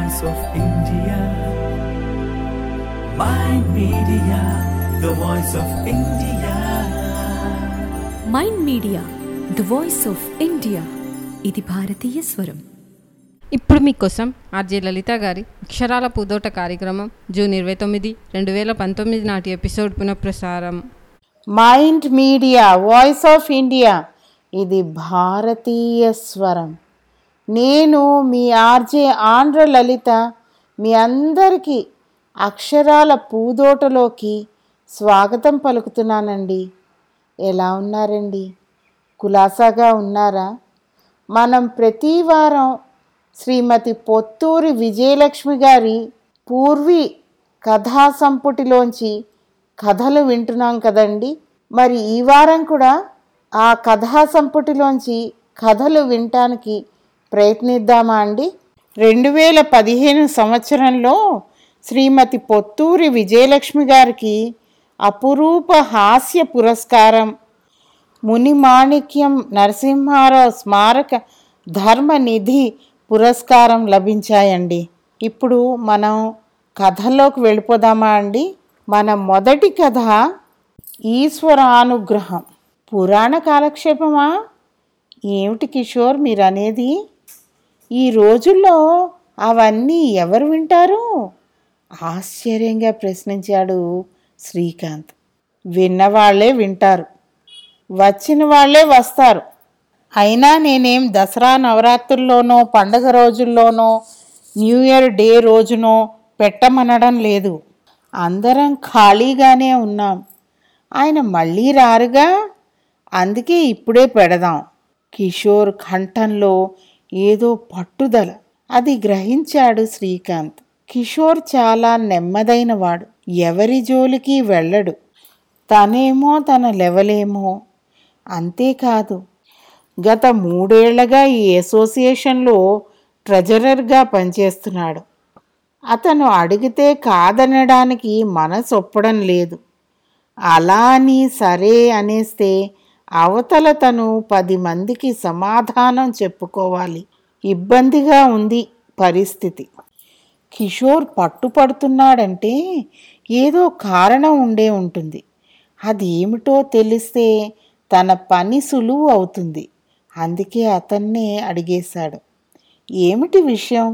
voice of India. Mind Media, the voice of India. Mind Media the voice of India ఇది భారతీయ స్వరం ఇప్పుడు మీకోసం ఆర్జే లలిత గారి అక్షరాల పూదోట కార్యక్రమం జూన్ ఇరవై తొమ్మిది రెండు వేల పంతొమ్మిది నాటి ఎపిసోడ్ పునఃప్రసారం Mind Media voice of India ఇది భారతీయ స్వరం నేను మీ ఆర్జే ఆంధ్ర లలిత మీ అందరికీ అక్షరాల పూదోటలోకి స్వాగతం పలుకుతున్నానండి ఎలా ఉన్నారండి కులాసాగా ఉన్నారా మనం ప్రతి వారం శ్రీమతి పొత్తూరి విజయలక్ష్మి గారి పూర్వి కథా సంపుటిలోంచి కథలు వింటున్నాం కదండి మరి ఈ వారం కూడా ఆ కథా సంపుటిలోంచి కథలు వినటానికి ప్రయత్నిద్దామా అండి రెండు వేల పదిహేను సంవత్సరంలో శ్రీమతి పొత్తూరి విజయలక్ష్మి గారికి అపురూప హాస్య పురస్కారం ముని మాణిక్యం నరసింహారావు స్మారక ధర్మనిధి పురస్కారం లభించాయండి ఇప్పుడు మనం కథలోకి వెళ్ళిపోదామా అండి మన మొదటి కథ ఈశ్వరానుగ్రహం పురాణ కాలక్షేపమా ఏమిటి కిషోర్ మీరు అనేది ఈ రోజుల్లో అవన్నీ ఎవరు వింటారు ఆశ్చర్యంగా ప్రశ్నించాడు శ్రీకాంత్ విన్నవాళ్లే వింటారు వచ్చిన వాళ్ళే వస్తారు అయినా నేనేం దసరా నవరాత్రుల్లోనో పండగ రోజుల్లోనో న్యూ ఇయర్ డే రోజునో పెట్టమనడం లేదు అందరం ఖాళీగానే ఉన్నాం ఆయన మళ్ళీ రారుగా అందుకే ఇప్పుడే పెడదాం కిషోర్ కంఠంలో ఏదో పట్టుదల అది గ్రహించాడు శ్రీకాంత్ కిషోర్ చాలా నెమ్మదైన వాడు ఎవరి జోలికి వెళ్ళడు తనేమో తన లెవలేమో అంతేకాదు గత మూడేళ్లగా ఈ అసోసియేషన్లో ట్రెజరర్గా పనిచేస్తున్నాడు అతను అడిగితే కాదనడానికి మనసు ఒప్పడం లేదు అలా అని సరే అనేస్తే అవతల తను పది మందికి సమాధానం చెప్పుకోవాలి ఇబ్బందిగా ఉంది పరిస్థితి కిషోర్ పట్టుపడుతున్నాడంటే ఏదో కారణం ఉండే ఉంటుంది అది ఏమిటో తెలిస్తే తన పని సులువు అవుతుంది అందుకే అతన్నే అడిగేశాడు ఏమిటి విషయం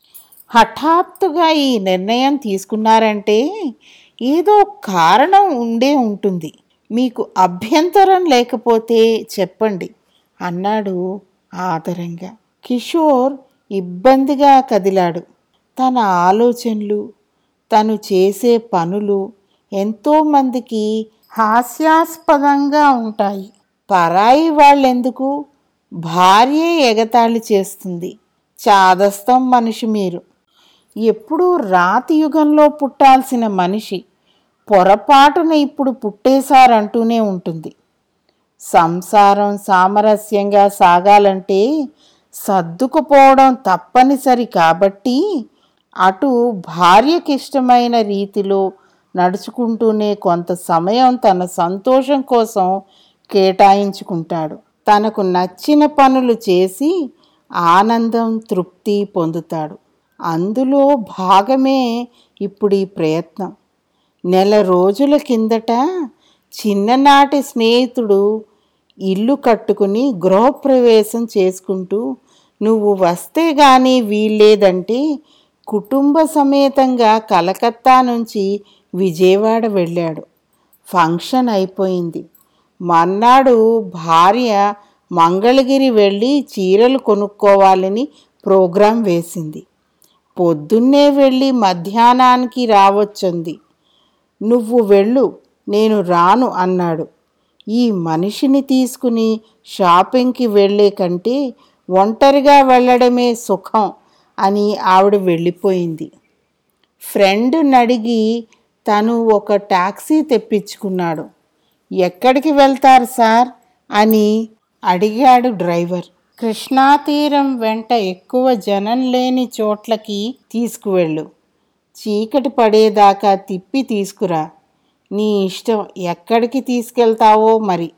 హఠాత్తుగా ఈ నిర్ణయం తీసుకున్నారంటే ఏదో కారణం ఉండే ఉంటుంది మీకు అభ్యంతరం లేకపోతే చెప్పండి అన్నాడు ఆదరంగా కిషోర్ ఇబ్బందిగా కదిలాడు తన ఆలోచనలు తను చేసే పనులు ఎంతోమందికి హాస్యాస్పదంగా ఉంటాయి పరాయి వాళ్ళెందుకు భార్యే ఎగతాళి చేస్తుంది చాదస్తం మనిషి మీరు ఎప్పుడూ రాతి యుగంలో పుట్టాల్సిన మనిషి పొరపాటున ఇప్పుడు పుట్టేశారంటూనే ఉంటుంది సంసారం సామరస్యంగా సాగాలంటే సర్దుకుపోవడం తప్పనిసరి కాబట్టి అటు భార్యకిష్టమైన రీతిలో నడుచుకుంటూనే కొంత సమయం తన సంతోషం కోసం కేటాయించుకుంటాడు తనకు నచ్చిన పనులు చేసి ఆనందం తృప్తి పొందుతాడు అందులో భాగమే ఇప్పుడు ఈ ప్రయత్నం నెల రోజుల కిందట చిన్ననాటి స్నేహితుడు ఇల్లు కట్టుకుని గృహప్రవేశం చేసుకుంటూ నువ్వు వస్తే గాని వీల్లేదంటే కుటుంబ సమేతంగా కలకత్తా నుంచి విజయవాడ వెళ్ళాడు ఫంక్షన్ అయిపోయింది మర్నాడు భార్య మంగళగిరి వెళ్ళి చీరలు కొనుక్కోవాలని ప్రోగ్రాం వేసింది పొద్దున్నే వెళ్ళి మధ్యాహ్నానికి రావచ్చుంది నువ్వు వెళ్ళు నేను రాను అన్నాడు ఈ మనిషిని తీసుకుని షాపింగ్కి వెళ్ళే కంటే ఒంటరిగా వెళ్ళడమే సుఖం అని ఆవిడ వెళ్ళిపోయింది ఫ్రెండ్ నడిగి తను ఒక టాక్సీ తెప్పించుకున్నాడు ఎక్కడికి వెళ్తారు సార్ అని అడిగాడు డ్రైవర్ కృష్ణా తీరం వెంట ఎక్కువ జనం లేని చోట్లకి తీసుకువెళ్ళు చీకటి పడేదాకా తిప్పి తీసుకురా నీ ఇష్టం ఎక్కడికి తీసుకెళ్తావో మరి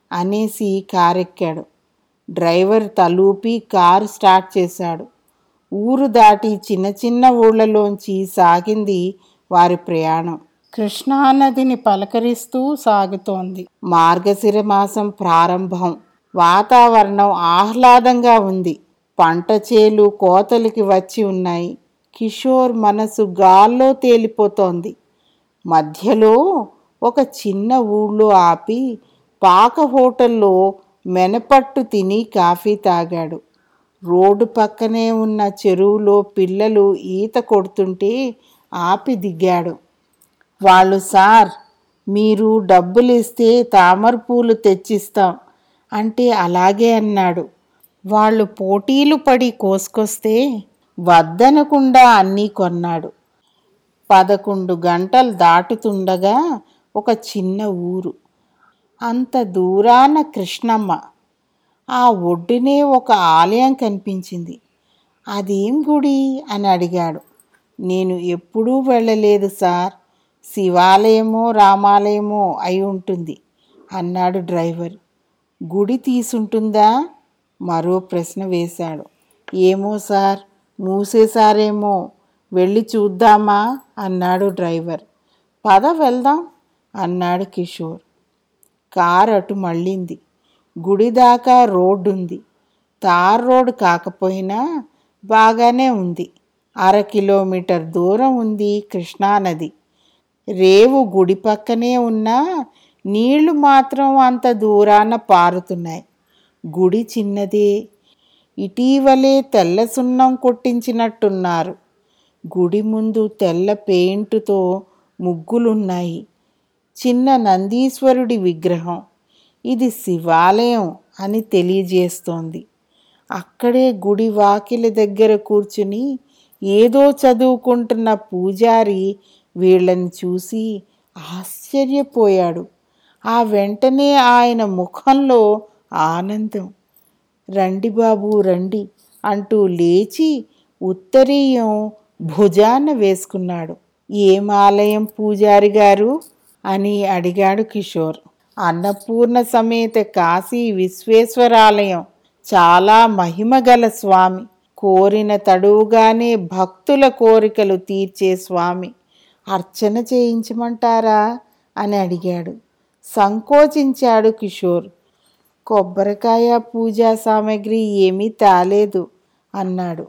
అనేసి కారెక్కాడు డ్రైవర్ తలూపి కారు స్టార్ట్ చేశాడు ఊరు దాటి చిన్న చిన్న ఊళ్ళలోంచి సాగింది వారి ప్రయాణం కృష్ణానదిని పలకరిస్తూ సాగుతోంది మార్గశిర మాసం ప్రారంభం వాతావరణం ఆహ్లాదంగా ఉంది పంట చేలు కోతలికి వచ్చి ఉన్నాయి కిషోర్ మనసు గాల్లో తేలిపోతోంది మధ్యలో ఒక చిన్న ఊళ్ళో ఆపి పాక హోటల్లో మెనపట్టు తిని కాఫీ తాగాడు రోడ్డు పక్కనే ఉన్న చెరువులో పిల్లలు ఈత కొడుతుంటే ఆపి దిగాడు వాళ్ళు సార్ మీరు డబ్బులు ఇస్తే తామర పూలు తెచ్చిస్తాం అంటే అలాగే అన్నాడు వాళ్ళు పోటీలు పడి కోసుకొస్తే వద్దనకుండా అన్నీ కొన్నాడు పదకొండు గంటలు దాటుతుండగా ఒక చిన్న ఊరు అంత దూరాన కృష్ణమ్మ ఆ ఒడ్డునే ఒక ఆలయం కనిపించింది అదేం గుడి అని అడిగాడు నేను ఎప్పుడూ వెళ్ళలేదు సార్ శివాలయమో రామాలయమో అయి ఉంటుంది అన్నాడు డ్రైవర్ గుడి తీసుంటుందా మరో ప్రశ్న వేశాడు ఏమో సార్ మూసేశారేమో వెళ్ళి చూద్దామా అన్నాడు డ్రైవర్ పద వెళ్దాం అన్నాడు కిషోర్ కారు అటు మళ్ళింది గుడి దాకా రోడ్డు ఉంది తార్ రోడ్ కాకపోయినా బాగానే ఉంది అర కిలోమీటర్ దూరం ఉంది కృష్ణానది రేవు గుడి పక్కనే ఉన్నా నీళ్లు మాత్రం అంత దూరాన పారుతున్నాయి గుడి చిన్నదే ఇటీవలే తెల్ల సున్నం కొట్టించినట్టున్నారు గుడి ముందు తెల్ల పెయింటుతో ముగ్గులున్నాయి చిన్న నందీశ్వరుడి విగ్రహం ఇది శివాలయం అని తెలియజేస్తోంది అక్కడే గుడి వాకిలి దగ్గర కూర్చుని ఏదో చదువుకుంటున్న పూజారి వీళ్ళని చూసి ఆశ్చర్యపోయాడు ఆ వెంటనే ఆయన ముఖంలో ఆనందం రండి బాబు రండి అంటూ లేచి ఉత్తరీయం భుజాన వేసుకున్నాడు ఏం ఆలయం పూజారి గారు అని అడిగాడు కిషోర్ అన్నపూర్ణ సమేత కాశీ విశ్వేశ్వరాలయం చాలా మహిమగల స్వామి కోరిన తడువుగానే భక్తుల కోరికలు తీర్చే స్వామి అర్చన చేయించమంటారా అని అడిగాడు సంకోచించాడు కిషోర్ కొబ్బరికాయ పూజా సామాగ్రి ఏమీ తాలేదు అన్నాడు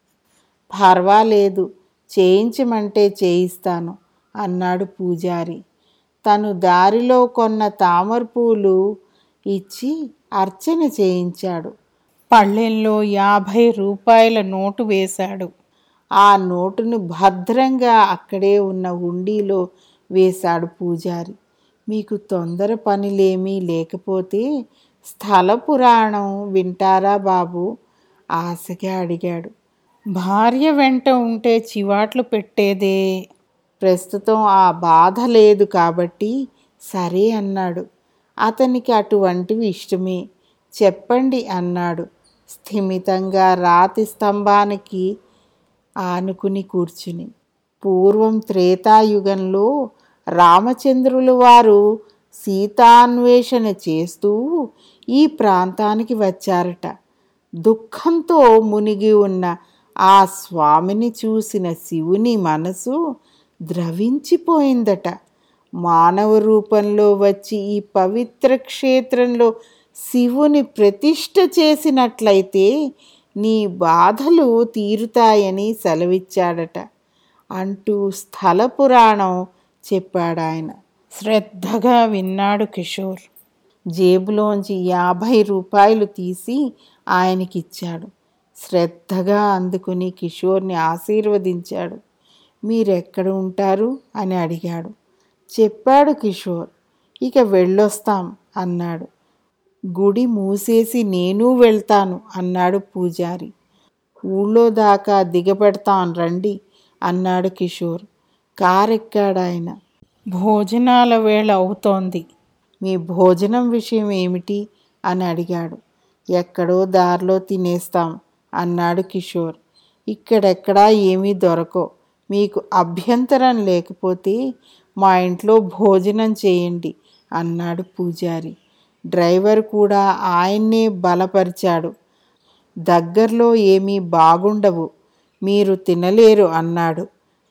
పర్వాలేదు చేయించమంటే చేయిస్తాను అన్నాడు పూజారి తను దారిలో కొన్న తామర పూలు ఇచ్చి అర్చన చేయించాడు పళ్ళెంలో యాభై రూపాయల నోటు వేశాడు ఆ నోటును భద్రంగా అక్కడే ఉన్న హుండీలో వేశాడు పూజారి మీకు తొందర పనులేమీ లేకపోతే స్థల పురాణం వింటారా బాబు ఆశగా అడిగాడు భార్య వెంట ఉంటే చివాట్లు పెట్టేదే ప్రస్తుతం ఆ బాధ లేదు కాబట్టి సరే అన్నాడు అతనికి అటువంటివి ఇష్టమే చెప్పండి అన్నాడు స్థిమితంగా రాతి స్తంభానికి ఆనుకుని కూర్చుని పూర్వం త్రేతాయుగంలో రామచంద్రులు వారు సీతాన్వేషణ చేస్తూ ఈ ప్రాంతానికి వచ్చారట దుఃఖంతో మునిగి ఉన్న ఆ స్వామిని చూసిన శివుని మనసు ద్రవించిపోయిందట మానవ రూపంలో వచ్చి ఈ పవిత్ర క్షేత్రంలో శివుని ప్రతిష్ఠ చేసినట్లయితే నీ బాధలు తీరుతాయని సెలవిచ్చాడట అంటూ స్థల పురాణం చెప్పాడాయన శ్రద్ధగా విన్నాడు కిషోర్ జేబులోంచి యాభై రూపాయలు తీసి ఆయనకిచ్చాడు శ్రద్ధగా అందుకుని కిషోర్ని ఆశీర్వదించాడు మీరెక్కడ ఉంటారు అని అడిగాడు చెప్పాడు కిషోర్ ఇక వెళ్ళొస్తాం అన్నాడు గుడి మూసేసి నేను వెళ్తాను అన్నాడు పూజారి ఊళ్ళో దాకా దిగబెడతాను రండి అన్నాడు కిషోర్ కారెక్కాడాయన భోజనాల వేళ అవుతోంది మీ భోజనం విషయం ఏమిటి అని అడిగాడు ఎక్కడో దారిలో తినేస్తాం అన్నాడు కిషోర్ ఇక్కడెక్కడా ఏమీ దొరకవు మీకు అభ్యంతరం లేకపోతే మా ఇంట్లో భోజనం చేయండి అన్నాడు పూజారి డ్రైవర్ కూడా ఆయన్నే బలపరిచాడు దగ్గరలో ఏమీ బాగుండవు మీరు తినలేరు అన్నాడు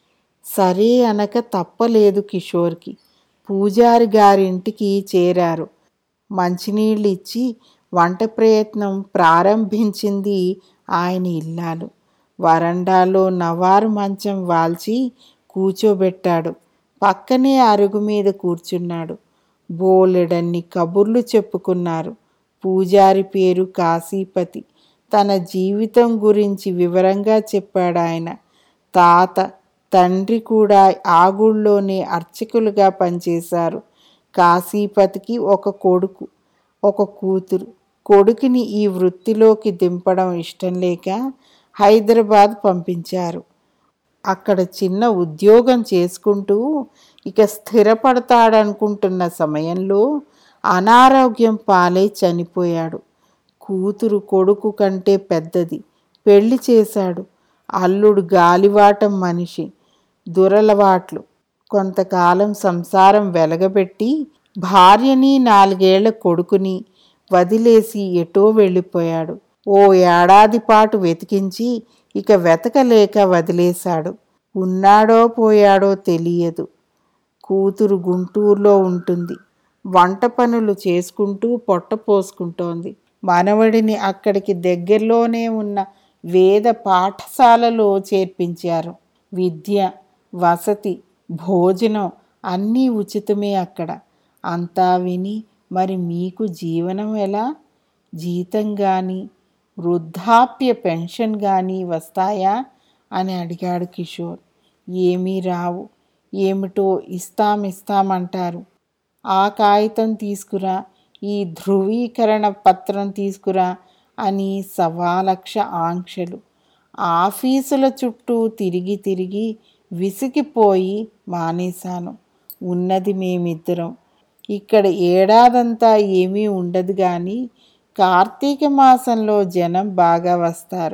సరే అనక తప్పలేదు కిషోర్కి పూజారి గారింటికి చేరారు మంచినీళ్ళు ఇచ్చి వంట ప్రయత్నం ప్రారంభించింది ఆయన ఇల్లాలు వరండాలో నవారు మంచం వాల్చి కూచోబెట్టాడు పక్కనే అరుగు మీద కూర్చున్నాడు బోలెడన్ని కబుర్లు చెప్పుకున్నారు పూజారి పేరు కాశీపతి తన జీవితం గురించి వివరంగా చెప్పాడు ఆయన తాత తండ్రి కూడా ఆ గుళ్ళోనే అర్చకులుగా పనిచేశారు కాశీపతికి ఒక కొడుకు ఒక కూతురు కొడుకుని ఈ వృత్తిలోకి దింపడం ఇష్టం లేక హైదరాబాద్ పంపించారు అక్కడ చిన్న ఉద్యోగం చేసుకుంటూ ఇక స్థిరపడతాడనుకుంటున్న సమయంలో అనారోగ్యం పాలై చనిపోయాడు కూతురు కొడుకు కంటే పెద్దది పెళ్లి చేశాడు అల్లుడు గాలివాటం మనిషి దురలవాట్లు కొంతకాలం సంసారం వెలగబెట్టి భార్యని నాలుగేళ్ల కొడుకుని వదిలేసి ఎటో వెళ్ళిపోయాడు ఓ ఏడాది పాటు వెతికించి ఇక వెతకలేక వదిలేశాడు ఉన్నాడో పోయాడో తెలియదు కూతురు గుంటూరులో ఉంటుంది వంట పనులు చేసుకుంటూ పొట్ట పోసుకుంటోంది మనవడిని అక్కడికి దగ్గరలోనే ఉన్న వేద పాఠశాలలో చేర్పించారు విద్య వసతి భోజనం అన్నీ ఉచితమే అక్కడ అంతా విని మరి మీకు జీవనం ఎలా జీతం కానీ వృద్ధాప్య పెన్షన్ కానీ వస్తాయా అని అడిగాడు కిషోర్ ఏమీ రావు ఏమిటో ఇస్తాం ఇస్తామంటారు ఆ కాగితం తీసుకురా ఈ ధృవీకరణ పత్రం తీసుకురా అని సవాలక్ష ఆంక్షలు ఆఫీసుల చుట్టూ తిరిగి తిరిగి విసిగిపోయి మానేశాను ఉన్నది మేమిద్దరం ఇక్కడ ఏడాదంతా ఏమీ ఉండదు కానీ కార్తీక మాసంలో జనం బాగా వస్తారు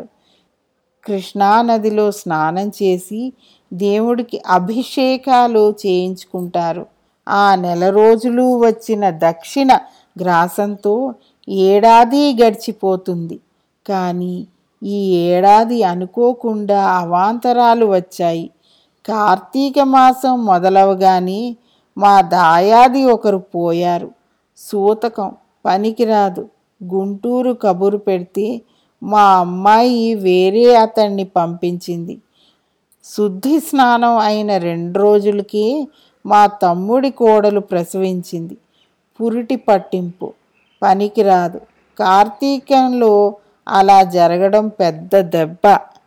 కృష్ణానదిలో స్నానం చేసి దేవుడికి అభిషేకాలు చేయించుకుంటారు ఆ నెల రోజులు వచ్చిన దక్షిణ గ్రాసంతో ఏడాది గడిచిపోతుంది కానీ ఈ ఏడాది అనుకోకుండా అవాంతరాలు వచ్చాయి కార్తీక మాసం మొదలవగానే మా దాయాది ఒకరు పోయారు సూతకం పనికిరాదు గుంటూరు కబురు పెడితే మా అమ్మాయి వేరే అతన్ని పంపించింది శుద్ధి స్నానం అయిన రెండు రోజులకే మా తమ్ముడి కోడలు ప్రసవించింది పురిటి పట్టింపు పనికిరాదు కార్తీకంలో అలా జరగడం పెద్ద దెబ్బ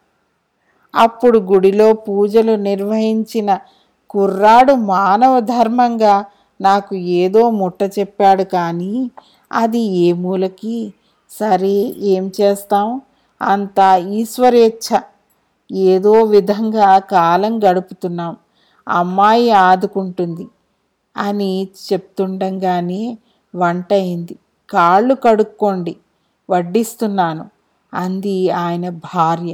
అప్పుడు గుడిలో పూజలు నిర్వహించిన కుర్రాడు మానవ ధర్మంగా నాకు ఏదో ముట్ట చెప్పాడు కానీ అది ఏ మూలకి సరే ఏం చేస్తాం అంతా ఈశ్వరేచ్ఛ ఏదో విధంగా కాలం గడుపుతున్నాం అమ్మాయి ఆదుకుంటుంది అని చెప్తుండగానే వంట అయింది కాళ్ళు కడుక్కోండి వడ్డిస్తున్నాను అంది ఆయన భార్య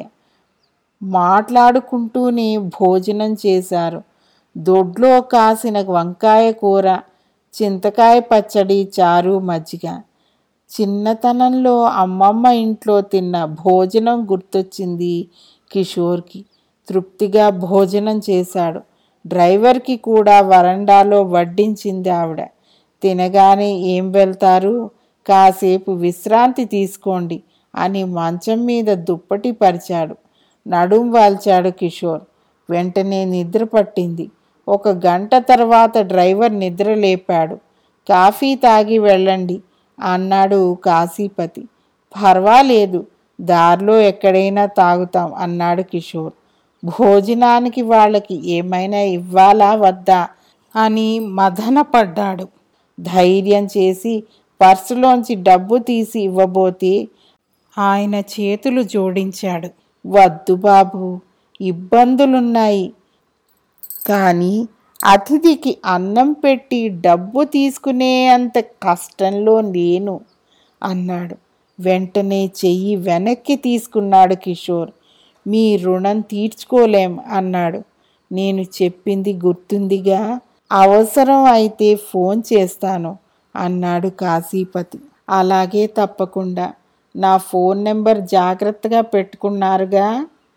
మాట్లాడుకుంటూనే భోజనం చేశారు దొడ్లో కాసిన వంకాయ కూర చింతకాయ పచ్చడి చారు మజ్జిగ చిన్నతనంలో అమ్మమ్మ ఇంట్లో తిన్న భోజనం గుర్తొచ్చింది కిషోర్కి తృప్తిగా భోజనం చేశాడు డ్రైవర్కి కూడా వరండాలో వడ్డించింది ఆవిడ తినగానే ఏం వెళ్తారు కాసేపు విశ్రాంతి తీసుకోండి అని మంచం మీద దుప్పటి పరిచాడు నడుం వాల్చాడు కిషోర్ వెంటనే నిద్ర పట్టింది ఒక గంట తర్వాత డ్రైవర్ నిద్ర లేపాడు కాఫీ తాగి వెళ్ళండి అన్నాడు కాశీపతి పర్వాలేదు దారిలో ఎక్కడైనా తాగుతాం అన్నాడు కిషోర్ భోజనానికి వాళ్ళకి ఏమైనా ఇవ్వాలా వద్దా అని మదనపడ్డాడు ధైర్యం చేసి పర్సులోంచి డబ్బు తీసి ఇవ్వబోతే ఆయన చేతులు జోడించాడు వద్దు బాబు ఇబ్బందులున్నాయి కానీ అతిథికి అన్నం పెట్టి డబ్బు తీసుకునే అంత కష్టంలో లేను అన్నాడు వెంటనే చెయ్యి వెనక్కి తీసుకున్నాడు కిషోర్ మీ రుణం తీర్చుకోలేం అన్నాడు నేను చెప్పింది గుర్తుందిగా అవసరం అయితే ఫోన్ చేస్తాను అన్నాడు కాశీపతి అలాగే తప్పకుండా నా ఫోన్ నెంబర్ జాగ్రత్తగా పెట్టుకున్నారుగా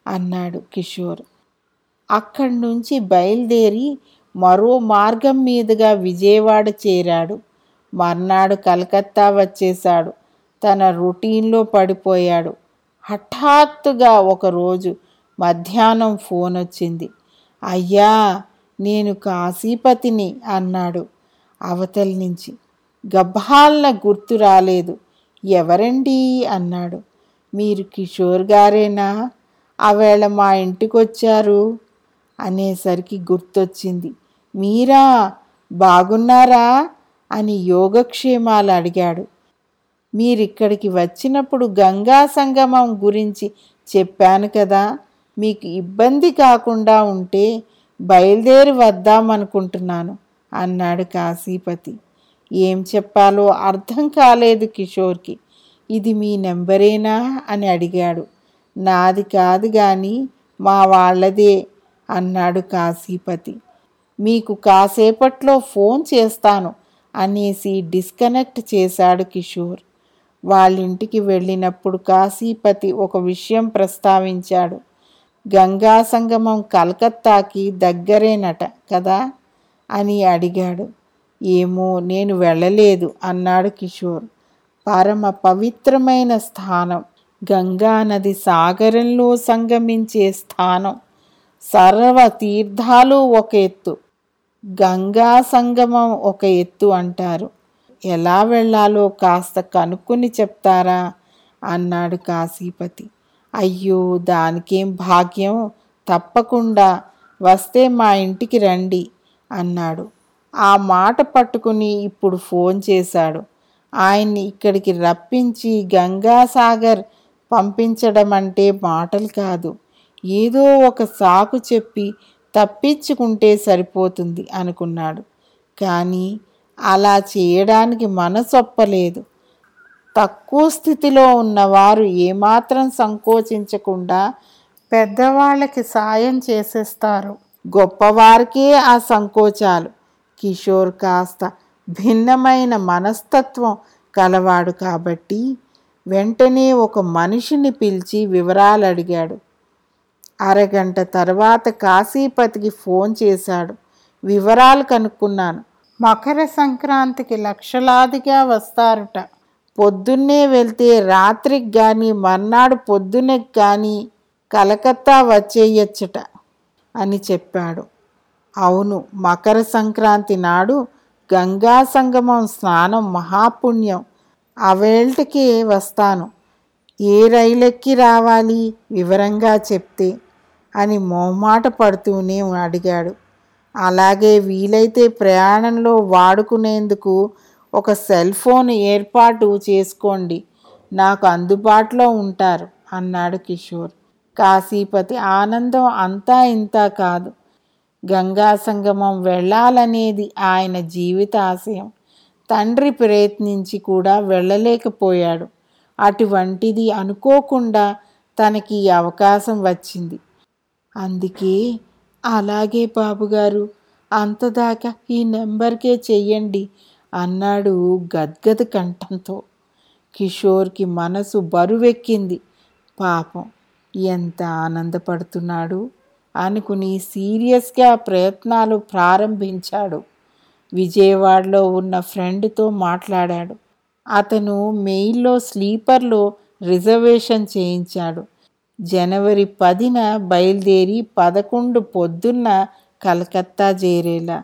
అన్నాడు కిషోర్ అక్కడి నుంచి బయలుదేరి మరో మార్గం మీదుగా విజయవాడ చేరాడు మర్నాడు కలకత్తా వచ్చేశాడు తన రొటీన్లో పడిపోయాడు హఠాత్తుగా ఒకరోజు మధ్యాహ్నం ఫోన్ వచ్చింది అయ్యా నేను కాశీపతిని అన్నాడు అవతలి నుంచి గబ్బాలన గుర్తు రాలేదు ఎవరండి అన్నాడు మీరు కిషోర్ గారేనా ఆవేళ మా ఇంటికి వచ్చారు అనేసరికి గుర్తొచ్చింది మీరా బాగున్నారా అని యోగక్షేమాలు అడిగాడు మీరిక్కడికి వచ్చినప్పుడు గంగా సంగమం గురించి చెప్పాను కదా మీకు ఇబ్బంది కాకుండా ఉంటే బయలుదేరి వద్దామనుకుంటున్నాను అన్నాడు కాశీపతి ఏం చెప్పాలో అర్థం కాలేదు కిషోర్కి ఇది మీ నెంబరేనా అని అడిగాడు నాది కాదు కానీ మా వాళ్ళదే అన్నాడు కాశీపతి మీకు కాసేపట్లో ఫోన్ చేస్తాను అనేసి డిస్కనెక్ట్ చేశాడు కిషోర్ వాళ్ళింటికి వెళ్ళినప్పుడు కాశీపతి ఒక విషయం ప్రస్తావించాడు గంగా సంగమం కలకత్తాకి దగ్గరేనట కదా అని అడిగాడు ఏమో నేను వెళ్ళలేదు అన్నాడు కిషోర్ పరమ పవిత్రమైన స్థానం గంగా నది సాగరంలో సంగమించే స్థానం సర్వ తీర్థాలు ఒక ఎత్తు గంగా సంగమం ఒక ఎత్తు అంటారు ఎలా వెళ్ళాలో కాస్త కనుక్కొని చెప్తారా అన్నాడు కాశీపతి అయ్యో దానికేం భాగ్యం తప్పకుండా వస్తే మా ఇంటికి రండి అన్నాడు ఆ మాట పట్టుకుని ఇప్పుడు ఫోన్ చేశాడు ఆయన్ని ఇక్కడికి రప్పించి గంగాసాగర్ పంపించడం అంటే మాటలు కాదు ఏదో ఒక సాకు చెప్పి తప్పించుకుంటే సరిపోతుంది అనుకున్నాడు కానీ అలా చేయడానికి మనసొప్పలేదు తక్కువ స్థితిలో ఉన్నవారు ఏమాత్రం సంకోచించకుండా పెద్దవాళ్ళకి సాయం చేసేస్తారు గొప్పవారికే ఆ సంకోచాలు కిషోర్ కాస్త భిన్నమైన మనస్తత్వం కలవాడు కాబట్టి వెంటనే ఒక మనిషిని పిలిచి వివరాలు అడిగాడు అరగంట తర్వాత కాశీపతికి ఫోన్ చేశాడు వివరాలు కనుక్కున్నాను మకర సంక్రాంతికి లక్షలాదిగా వస్తారట పొద్దున్నే వెళ్తే రాత్రికి కానీ మర్నాడు పొద్దునకి కానీ కలకత్తా వచ్చేయచ్చట అని చెప్పాడు అవును మకర సంక్రాంతి నాడు గంగా సంగమం స్నానం మహాపుణ్యం అవేళటికే వస్తాను ఏ రైలెక్కి రావాలి వివరంగా చెప్తే అని మొహమాట పడుతూనే అడిగాడు అలాగే వీలైతే ప్రయాణంలో వాడుకునేందుకు ఒక సెల్ ఫోన్ ఏర్పాటు చేసుకోండి నాకు అందుబాటులో ఉంటారు అన్నాడు కిషోర్ కాశీపతి ఆనందం అంతా ఇంతా కాదు గంగా సంగమం వెళ్ళాలనేది ఆయన జీవిత ఆశయం తండ్రి ప్రయత్నించి కూడా వెళ్ళలేకపోయాడు అటువంటిది అనుకోకుండా తనకి ఈ అవకాశం వచ్చింది అందుకే అలాగే బాబుగారు అంతదాకా ఈ నెంబర్కే చెయ్యండి అన్నాడు గద్గద కంఠంతో కిషోర్కి మనసు బరువెక్కింది పాపం ఎంత ఆనందపడుతున్నాడు అనుకుని సీరియస్గా ప్రయత్నాలు ప్రారంభించాడు విజయవాడలో ఉన్న ఫ్రెండ్తో మాట్లాడాడు అతను మెయిల్లో స్లీపర్లో రిజర్వేషన్ చేయించాడు జనవరి పదిన బయలుదేరి పదకొండు పొద్దున్న కలకత్తా చేరేలా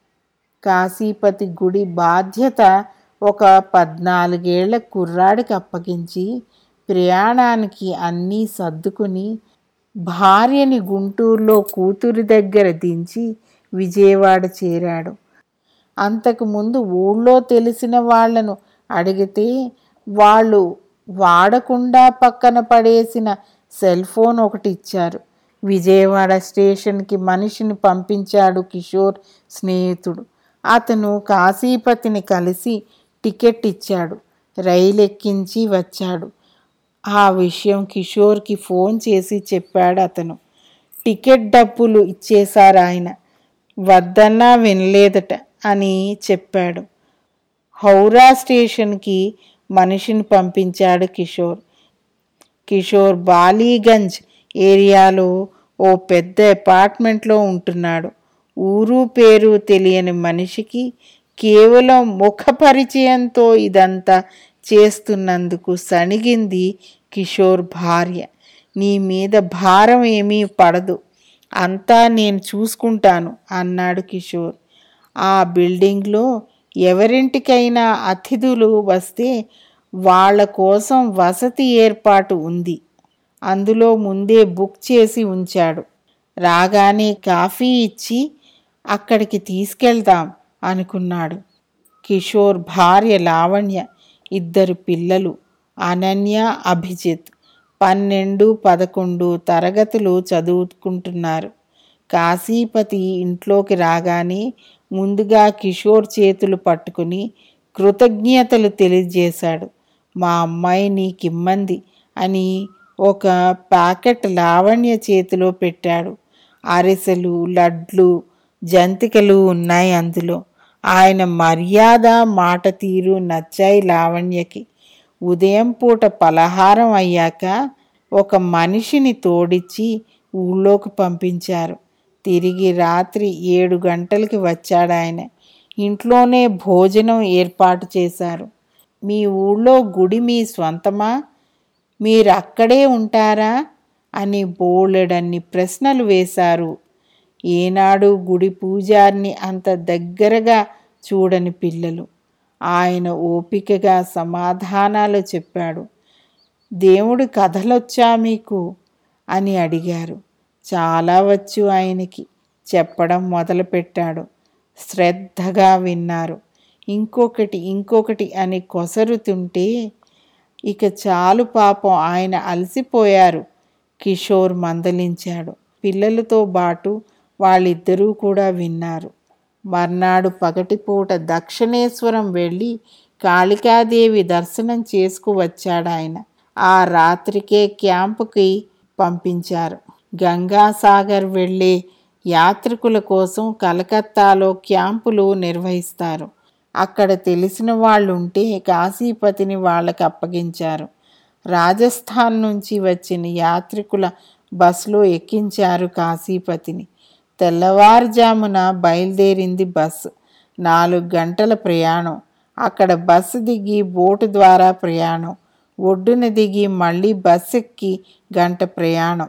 కాశీపతి గుడి బాధ్యత ఒక పద్నాలుగేళ్ల కుర్రాడికి అప్పగించి ప్రయాణానికి అన్నీ సర్దుకుని భార్యని గుంటూరులో కూతురి దగ్గర దించి విజయవాడ చేరాడు అంతకుముందు ఊళ్ళో తెలిసిన వాళ్లను అడిగితే వాళ్ళు వాడకుండా పక్కన పడేసిన సెల్ ఫోన్ ఒకటి ఇచ్చారు విజయవాడ స్టేషన్కి మనిషిని పంపించాడు కిషోర్ స్నేహితుడు అతను కాశీపతిని కలిసి టికెట్ ఇచ్చాడు రైలు ఎక్కించి వచ్చాడు ఆ విషయం కిషోర్కి ఫోన్ చేసి చెప్పాడు అతను టికెట్ డబ్బులు ఇచ్చేశారు ఆయన వద్దన్నా వినలేదట అని చెప్పాడు హౌరా స్టేషన్కి మనిషిని పంపించాడు కిషోర్ కిషోర్ బాలీగంజ్ ఏరియాలో ఓ పెద్ద అపార్ట్మెంట్లో ఉంటున్నాడు ఊరు పేరు తెలియని మనిషికి కేవలం ముఖ పరిచయంతో ఇదంతా చేస్తున్నందుకు సణిగింది కిషోర్ భార్య నీ మీద భారం ఏమీ పడదు అంతా నేను చూసుకుంటాను అన్నాడు కిషోర్ ఆ బిల్డింగ్లో ఎవరింటికైనా అతిథులు వస్తే వాళ్ళ కోసం వసతి ఏర్పాటు ఉంది అందులో ముందే బుక్ చేసి ఉంచాడు రాగానే కాఫీ ఇచ్చి అక్కడికి తీసుకెళ్దాం అనుకున్నాడు కిషోర్ భార్య లావణ్య ఇద్దరు పిల్లలు అనన్య అభిజిత్ పన్నెండు పదకొండు తరగతులు చదువుకుంటున్నారు కాశీపతి ఇంట్లోకి రాగానే ముందుగా కిషోర్ చేతులు పట్టుకుని కృతజ్ఞతలు తెలియజేశాడు మా అమ్మాయి నీకిమ్మంది అని ఒక ప్యాకెట్ లావణ్య చేతిలో పెట్టాడు అరిసెలు లడ్లు జంతికలు ఉన్నాయి అందులో ఆయన మర్యాద మాట తీరు నచ్చాయి లావణ్యకి ఉదయం పూట పలహారం అయ్యాక ఒక మనిషిని తోడిచ్చి ఊళ్ళోకి పంపించారు తిరిగి రాత్రి ఏడు గంటలకి వచ్చాడు ఆయన ఇంట్లోనే భోజనం ఏర్పాటు చేశారు మీ ఊళ్ళో గుడి మీ స్వంతమా మీరు అక్కడే ఉంటారా అని బోలెడన్ని ప్రశ్నలు వేశారు ఏనాడు గుడి పూజారిని అంత దగ్గరగా చూడని పిల్లలు ఆయన ఓపికగా సమాధానాలు చెప్పాడు దేవుడి కథలొచ్చా మీకు అని అడిగారు చాలా వచ్చు ఆయనకి చెప్పడం మొదలుపెట్టాడు శ్రద్ధగా విన్నారు ఇంకొకటి ఇంకొకటి అని కొసరుతుంటే ఇక చాలు పాపం ఆయన అలసిపోయారు కిషోర్ మందలించాడు పిల్లలతో పాటు వాళ్ళిద్దరూ కూడా విన్నారు మర్నాడు పగటిపూట దక్షిణేశ్వరం వెళ్ళి కాళికాదేవి దర్శనం చేసుకువచ్చాడు ఆయన ఆ రాత్రికే క్యాంపుకి పంపించారు గంగాసాగర్ వెళ్ళే యాత్రికుల కోసం కలకత్తాలో క్యాంపులు నిర్వహిస్తారు అక్కడ తెలిసిన వాళ్ళు ఉంటే కాశీపతిని వాళ్ళకి అప్పగించారు రాజస్థాన్ నుంచి వచ్చిన యాత్రికుల బస్సులో ఎక్కించారు కాశీపతిని తెల్లవారుజామున బయలుదేరింది బస్సు నాలుగు గంటల ప్రయాణం అక్కడ బస్సు దిగి బోటు ద్వారా ప్రయాణం ఒడ్డున దిగి మళ్ళీ బస్సు ఎక్కి గంట ప్రయాణం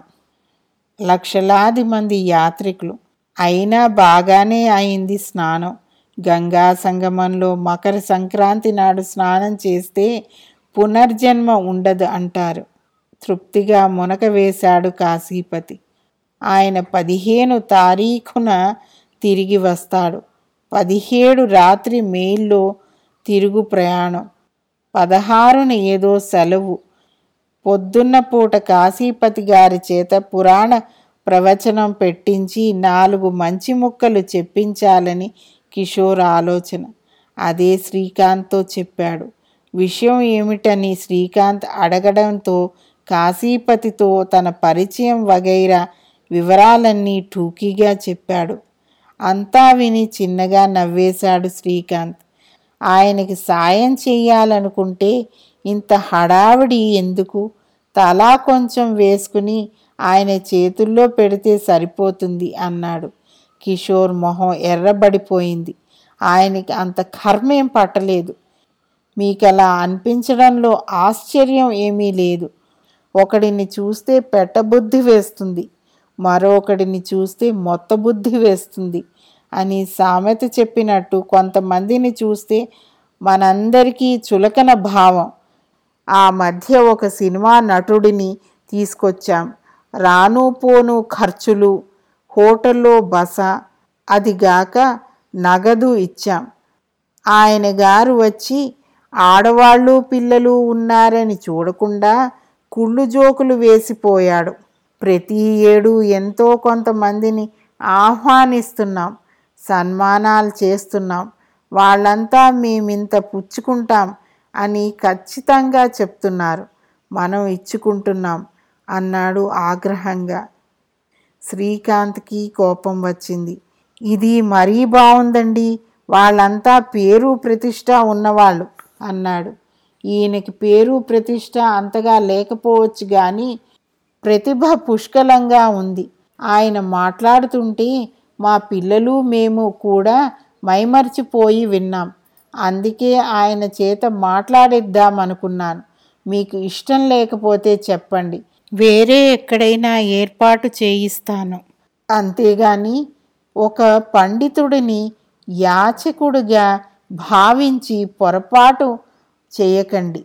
లక్షలాది మంది యాత్రికులు అయినా బాగానే అయింది స్నానం గంగా సంగమంలో మకర సంక్రాంతి నాడు స్నానం చేస్తే పునర్జన్మ ఉండదు అంటారు తృప్తిగా మునక వేశాడు కాశీపతి ఆయన పదిహేను తారీఖున తిరిగి వస్తాడు పదిహేడు రాత్రి మెయిల్లో తిరుగు ప్రయాణం పదహారున ఏదో సెలవు పొద్దున్న పూట కాశీపతి గారి చేత పురాణ ప్రవచనం పెట్టించి నాలుగు మంచి ముక్కలు చెప్పించాలని కిషోర్ ఆలోచన అదే శ్రీకాంత్తో చెప్పాడు విషయం ఏమిటని శ్రీకాంత్ అడగడంతో కాశీపతితో తన పరిచయం వగైరా వివరాలన్నీ టూకీగా చెప్పాడు అంతా విని చిన్నగా నవ్వేశాడు శ్రీకాంత్ ఆయనకి సాయం చేయాలనుకుంటే ఇంత హడావిడి ఎందుకు తలా కొంచెం వేసుకుని ఆయన చేతుల్లో పెడితే సరిపోతుంది అన్నాడు కిషోర్ మొహం ఎర్రబడిపోయింది ఆయనకి అంత కర్మేం పట్టలేదు మీకు అలా అనిపించడంలో ఆశ్చర్యం ఏమీ లేదు ఒకడిని చూస్తే పెట్టబుద్ధి వేస్తుంది మరొకడిని చూస్తే మొత్త బుద్ధి వేస్తుంది అని సామెత చెప్పినట్టు కొంతమందిని చూస్తే మనందరికీ చులకన భావం ఆ మధ్య ఒక సినిమా నటుడిని తీసుకొచ్చాం రాను పోను ఖర్చులు హోటల్లో బస అదిగాక నగదు ఇచ్చాం ఆయన గారు వచ్చి ఆడవాళ్ళు పిల్లలు ఉన్నారని చూడకుండా కుళ్ళు జోకులు వేసిపోయాడు ప్రతి ఏడు ఎంతో కొంతమందిని ఆహ్వానిస్తున్నాం సన్మానాలు చేస్తున్నాం వాళ్ళంతా మేమింత పుచ్చుకుంటాం అని ఖచ్చితంగా చెప్తున్నారు మనం ఇచ్చుకుంటున్నాం అన్నాడు ఆగ్రహంగా శ్రీకాంత్కి కోపం వచ్చింది ఇది మరీ బాగుందండి వాళ్ళంతా పేరు ప్రతిష్ట ఉన్నవాళ్ళు అన్నాడు ఈయనకి పేరు ప్రతిష్ట అంతగా లేకపోవచ్చు కానీ ప్రతిభ పుష్కలంగా ఉంది ఆయన మాట్లాడుతుంటే మా పిల్లలు మేము కూడా మైమర్చిపోయి విన్నాం అందుకే ఆయన చేత మాట్లాడిద్దాం అనుకున్నాను మీకు ఇష్టం లేకపోతే చెప్పండి వేరే ఎక్కడైనా ఏర్పాటు చేయిస్తాను అంతేగాని ఒక పండితుడిని యాచకుడిగా భావించి పొరపాటు చేయకండి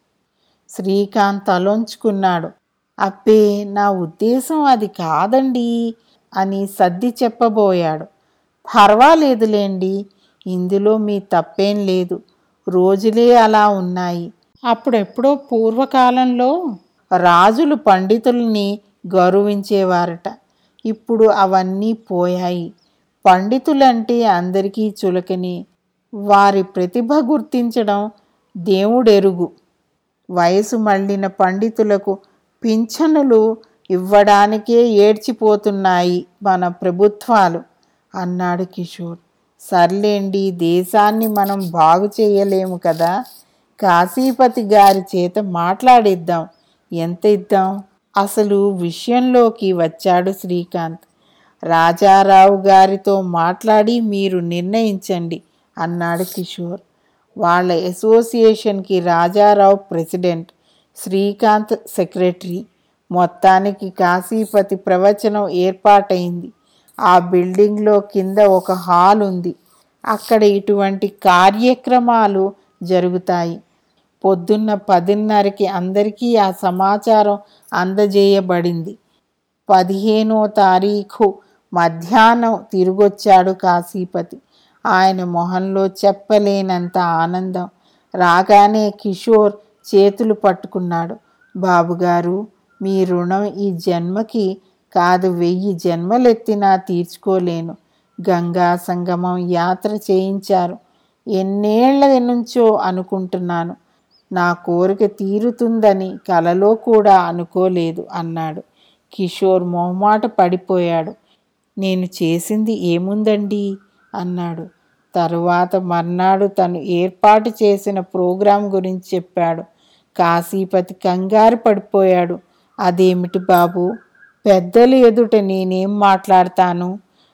శ్రీకాంత్ తలొంచుకున్నాడు అబ్బే నా ఉద్దేశం అది కాదండి అని సర్ది చెప్పబోయాడు పర్వాలేదులేండి ఇందులో మీ తప్పేం లేదు రోజులే అలా ఉన్నాయి అప్పుడెప్పుడో పూర్వకాలంలో రాజులు పండితుల్ని గౌరవించేవారట ఇప్పుడు అవన్నీ పోయాయి పండితులంటే అందరికీ చులకని వారి ప్రతిభ గుర్తించడం దేవుడెరుగు వయసు మళ్ళిన పండితులకు పింఛనులు ఇవ్వడానికే ఏడ్చిపోతున్నాయి మన ప్రభుత్వాలు అన్నాడు కిషోర్ సర్లేండి దేశాన్ని మనం బాగు చేయలేము కదా కాశీపతి గారి చేత మాట్లాడిద్దాం ఎంత ఇద్దాం అసలు విషయంలోకి వచ్చాడు శ్రీకాంత్ రాజారావు గారితో మాట్లాడి మీరు నిర్ణయించండి అన్నాడు కిషోర్ వాళ్ళ అసోసియేషన్కి రాజారావు ప్రెసిడెంట్ శ్రీకాంత్ సెక్రటరీ మొత్తానికి కాశీపతి ప్రవచనం ఏర్పాటైంది ఆ బిల్డింగ్లో కింద ఒక హాల్ ఉంది అక్కడ ఇటువంటి కార్యక్రమాలు జరుగుతాయి పొద్దున్న పదిన్నరకి అందరికీ ఆ సమాచారం అందజేయబడింది పదిహేనో తారీఖు మధ్యాహ్నం తిరిగొచ్చాడు కాశీపతి ఆయన మొహంలో చెప్పలేనంత ఆనందం రాగానే కిషోర్ చేతులు పట్టుకున్నాడు బాబుగారు మీ రుణం ఈ జన్మకి కాదు వెయ్యి జన్మలెత్తినా తీర్చుకోలేను గంగా సంగమం యాత్ర చేయించారు ఎన్నేళ్ల నుంచో అనుకుంటున్నాను నా కోరిక తీరుతుందని కలలో కూడా అనుకోలేదు అన్నాడు కిషోర్ మొహమాట పడిపోయాడు నేను చేసింది ఏముందండి అన్నాడు తరువాత మర్నాడు తను ఏర్పాటు చేసిన ప్రోగ్రాం గురించి చెప్పాడు కాశీపతి కంగారు పడిపోయాడు అదేమిటి బాబు పెద్దలు ఎదుట నేనేం మాట్లాడతాను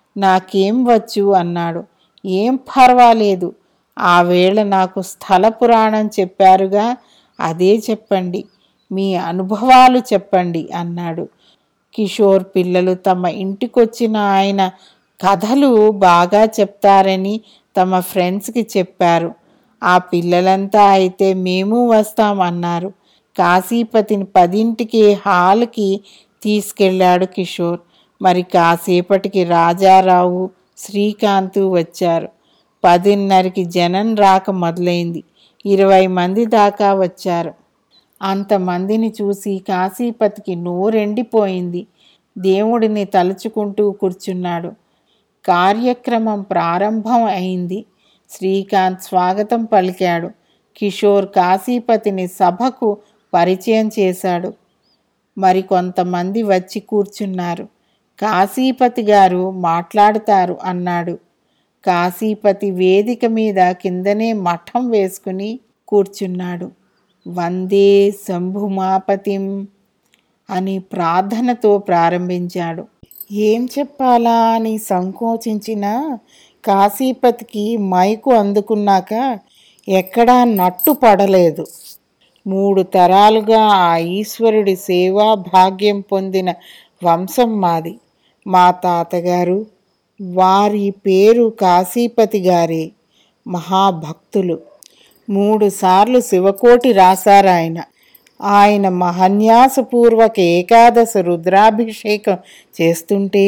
నాకేం వచ్చు అన్నాడు ఏం పర్వాలేదు ఆ వేళ నాకు స్థల పురాణం చెప్పారుగా అదే చెప్పండి మీ అనుభవాలు చెప్పండి అన్నాడు కిషోర్ పిల్లలు తమ ఇంటికొచ్చిన ఆయన కథలు బాగా చెప్తారని తమ ఫ్రెండ్స్కి చెప్పారు ఆ పిల్లలంతా అయితే మేము వస్తాం అన్నారు కాశీపతిని పదింటికి హాల్కి తీసుకెళ్ళాడు కిషోర్ మరి కాసేపటికి రాజారావు శ్రీకాంత్ వచ్చారు పదిన్నరకి జనం రాక మొదలైంది ఇరవై మంది దాకా వచ్చారు అంతమందిని చూసి కాశీపతికి నోరెండిపోయింది దేవుడిని తలుచుకుంటూ కూర్చున్నాడు కార్యక్రమం ప్రారంభం అయింది శ్రీకాంత్ స్వాగతం పలికాడు కిషోర్ కాశీపతిని సభకు పరిచయం చేశాడు మరి కొంతమంది వచ్చి కూర్చున్నారు కాశీపతి గారు మాట్లాడతారు అన్నాడు కాశీపతి వేదిక మీద కిందనే మఠం వేసుకుని కూర్చున్నాడు వందే శంభుమాపతిం అని ప్రార్థనతో ప్రారంభించాడు ఏం చెప్పాలా అని సంకోచించిన కాశీపతికి మైకు అందుకున్నాక ఎక్కడా నట్టు పడలేదు మూడు తరాలుగా ఆ ఈశ్వరుడి సేవా భాగ్యం పొందిన వంశం మాది మా తాతగారు వారి పేరు కాశీపతి గారే మహాభక్తులు మూడు సార్లు శివకోటి రాశారాయన ఆయన మహన్యాసపూర్వక ఏకాదశ రుద్రాభిషేకం చేస్తుంటే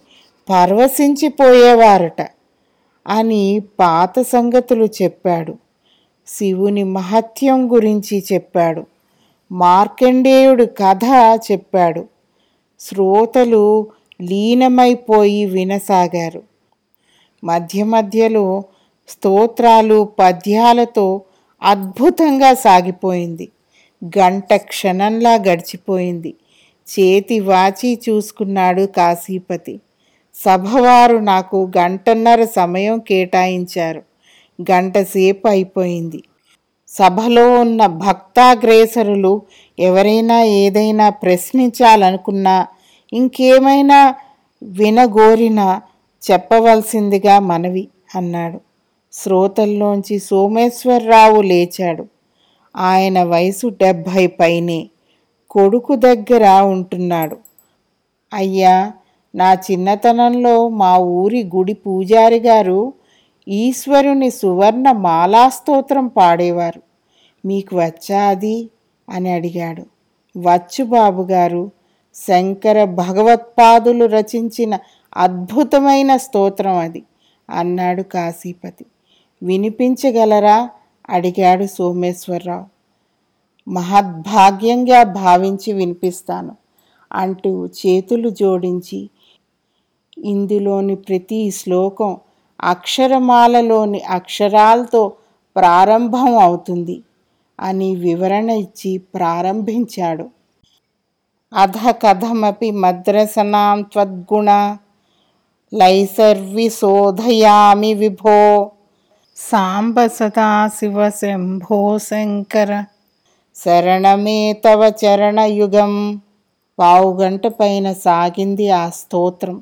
పరవశించిపోయేవారట అని పాత సంగతులు చెప్పాడు శివుని మహత్యం గురించి చెప్పాడు మార్కండేయుడు కథ చెప్పాడు శ్రోతలు లీనమైపోయి వినసాగారు మధ్య మధ్యలో స్తోత్రాలు పద్యాలతో అద్భుతంగా సాగిపోయింది గంట క్షణంలా గడిచిపోయింది చేతి వాచి చూసుకున్నాడు కాశీపతి సభవారు నాకు గంటన్నర సమయం కేటాయించారు గంట సేపు అయిపోయింది సభలో ఉన్న భక్తాగ్రేసరులు ఎవరైనా ఏదైనా ప్రశ్నించాలనుకున్నా ఇంకేమైనా వినగోరినా చెప్పవలసిందిగా మనవి అన్నాడు శ్రోతల్లోంచి సోమేశ్వరరావు లేచాడు ఆయన వయసు డెబ్భై పైనే కొడుకు దగ్గర ఉంటున్నాడు అయ్యా నా చిన్నతనంలో మా ఊరి గుడి పూజారి గారు ఈశ్వరుని సువర్ణ మాలాస్తోత్రం పాడేవారు మీకు వచ్చా అది అని అడిగాడు వచ్చు బాబు గారు శంకర భగవత్పాదులు రచించిన అద్భుతమైన స్తోత్రం అది అన్నాడు కాశీపతి వినిపించగలరా అడిగాడు సోమేశ్వరరావు మహద్భాగ్యంగా భావించి వినిపిస్తాను అంటూ చేతులు జోడించి ఇందులోని ప్రతి శ్లోకం అక్షరమాలలోని అక్షరాలతో ప్రారంభం అవుతుంది అని వివరణ ఇచ్చి ప్రారంభించాడు అధ కథమపి మద్రసనాం త్వద్గుణ లైసర్విశోధయామి విభో సాంబ సదా శివ శంభో శంకర శరణమే తవ చరణయుగం పావుగంట పైన సాగింది ఆ స్తోత్రం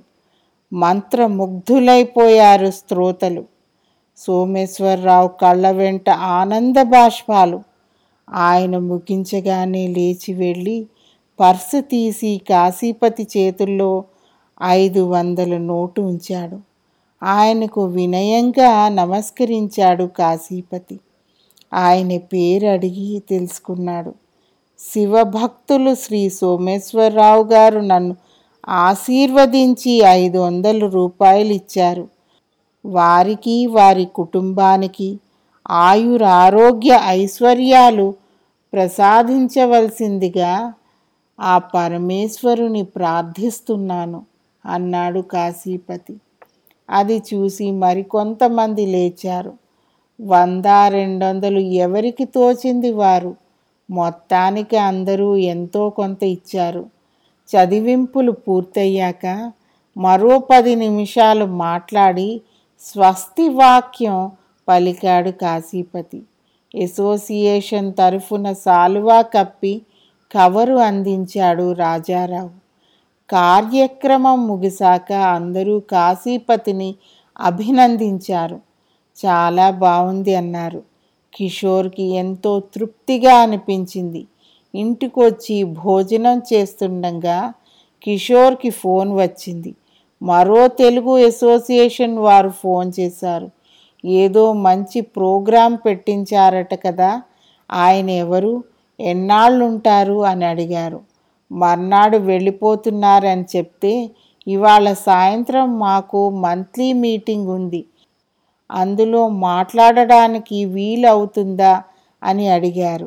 మంత్రముగ్ధులైపోయారు శ్రోతలు సోమేశ్వరరావు కళ్ళ వెంట ఆనంద బాష్పాలు ఆయన ముగించగానే లేచి వెళ్ళి పర్సు తీసి కాశీపతి చేతుల్లో ఐదు వందల నోటు ఉంచాడు ఆయనకు వినయంగా నమస్కరించాడు కాశీపతి ఆయన పేరు అడిగి తెలుసుకున్నాడు శివభక్తులు శ్రీ సోమేశ్వరరావు గారు నన్ను ఆశీర్వదించి ఐదు వందల రూపాయలు ఇచ్చారు వారికి వారి కుటుంబానికి ఆయురారోగ్య ఐశ్వర్యాలు ప్రసాదించవలసిందిగా ఆ పరమేశ్వరుని ప్రార్థిస్తున్నాను అన్నాడు కాశీపతి అది చూసి మరికొంతమంది లేచారు వంద రెండు వందలు ఎవరికి తోచింది వారు మొత్తానికి అందరూ ఎంతో కొంత ఇచ్చారు చదివింపులు పూర్తయ్యాక మరో పది నిమిషాలు మాట్లాడి స్వస్తి వాక్యం పలికాడు కాశీపతి అసోసియేషన్ తరఫున సాలువా కప్పి కవరు అందించాడు రాజారావు కార్యక్రమం ముగిశాక అందరూ కాశీపతిని అభినందించారు చాలా బాగుంది అన్నారు కిషోర్కి ఎంతో తృప్తిగా అనిపించింది ఇంటికొచ్చి భోజనం చేస్తుండగా కిషోర్కి ఫోన్ వచ్చింది మరో తెలుగు అసోసియేషన్ వారు ఫోన్ చేశారు ఏదో మంచి ప్రోగ్రాం పెట్టించారట కదా ఆయన ఎవరు ఎన్నాళ్ళుంటారు అని అడిగారు మర్నాడు వెళ్ళిపోతున్నారని చెప్తే ఇవాళ సాయంత్రం మాకు మంత్లీ మీటింగ్ ఉంది అందులో మాట్లాడడానికి వీలవుతుందా అని అడిగారు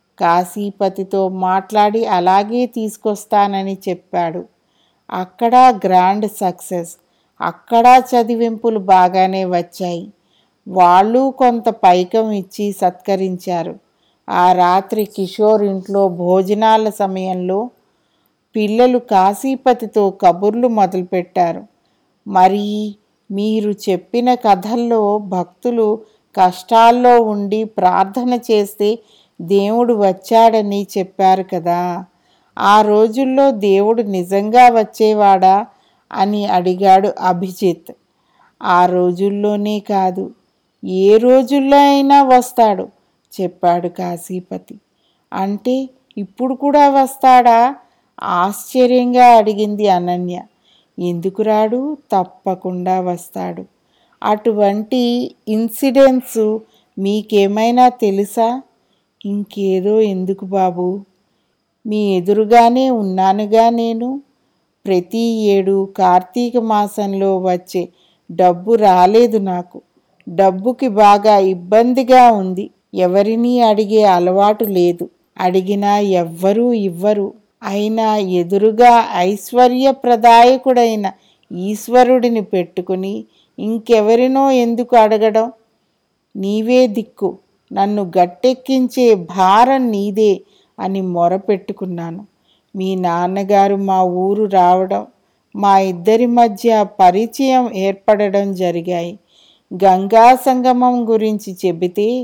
కాశీపతితో మాట్లాడి అలాగే తీసుకొస్తానని చెప్పాడు అక్కడ గ్రాండ్ సక్సెస్ అక్కడ చదివింపులు బాగానే వచ్చాయి వాళ్ళు కొంత పైకం ఇచ్చి సత్కరించారు ఆ రాత్రి కిషోర్ ఇంట్లో భోజనాల సమయంలో పిల్లలు కాశీపతితో కబుర్లు మొదలుపెట్టారు మరి మీరు చెప్పిన కథల్లో భక్తులు కష్టాల్లో ఉండి ప్రార్థన చేస్తే దేవుడు వచ్చాడని చెప్పారు కదా ఆ రోజుల్లో దేవుడు నిజంగా వచ్చేవాడా అని అడిగాడు అభిజిత్ ఆ రోజుల్లోనే కాదు ఏ రోజుల్లో అయినా వస్తాడు చెప్పాడు కాశీపతి అంటే ఇప్పుడు కూడా వస్తాడా ఆశ్చర్యంగా అడిగింది అనన్య ఎందుకు రాడు తప్పకుండా వస్తాడు అటువంటి ఇన్సిడెంట్స్ మీకేమైనా తెలుసా ఇంకేదో ఎందుకు బాబు మీ ఎదురుగానే ఉన్నానుగా నేను ప్రతి ఏడు కార్తీక మాసంలో వచ్చే డబ్బు రాలేదు నాకు డబ్బుకి బాగా ఇబ్బందిగా ఉంది ఎవరినీ అడిగే అలవాటు లేదు అడిగినా ఎవ్వరూ ఇవ్వరు అయినా ఎదురుగా ఐశ్వర్యప్రదాయకుడైన ఈశ్వరుడిని పెట్టుకుని ఇంకెవరినో ఎందుకు అడగడం నీవే దిక్కు నన్ను గట్టెక్కించే భారం నీదే అని మొరపెట్టుకున్నాను మీ నాన్నగారు మా ఊరు రావడం మా ఇద్దరి మధ్య పరిచయం ఏర్పడడం జరిగాయి గంగా సంగమం గురించి చెబితే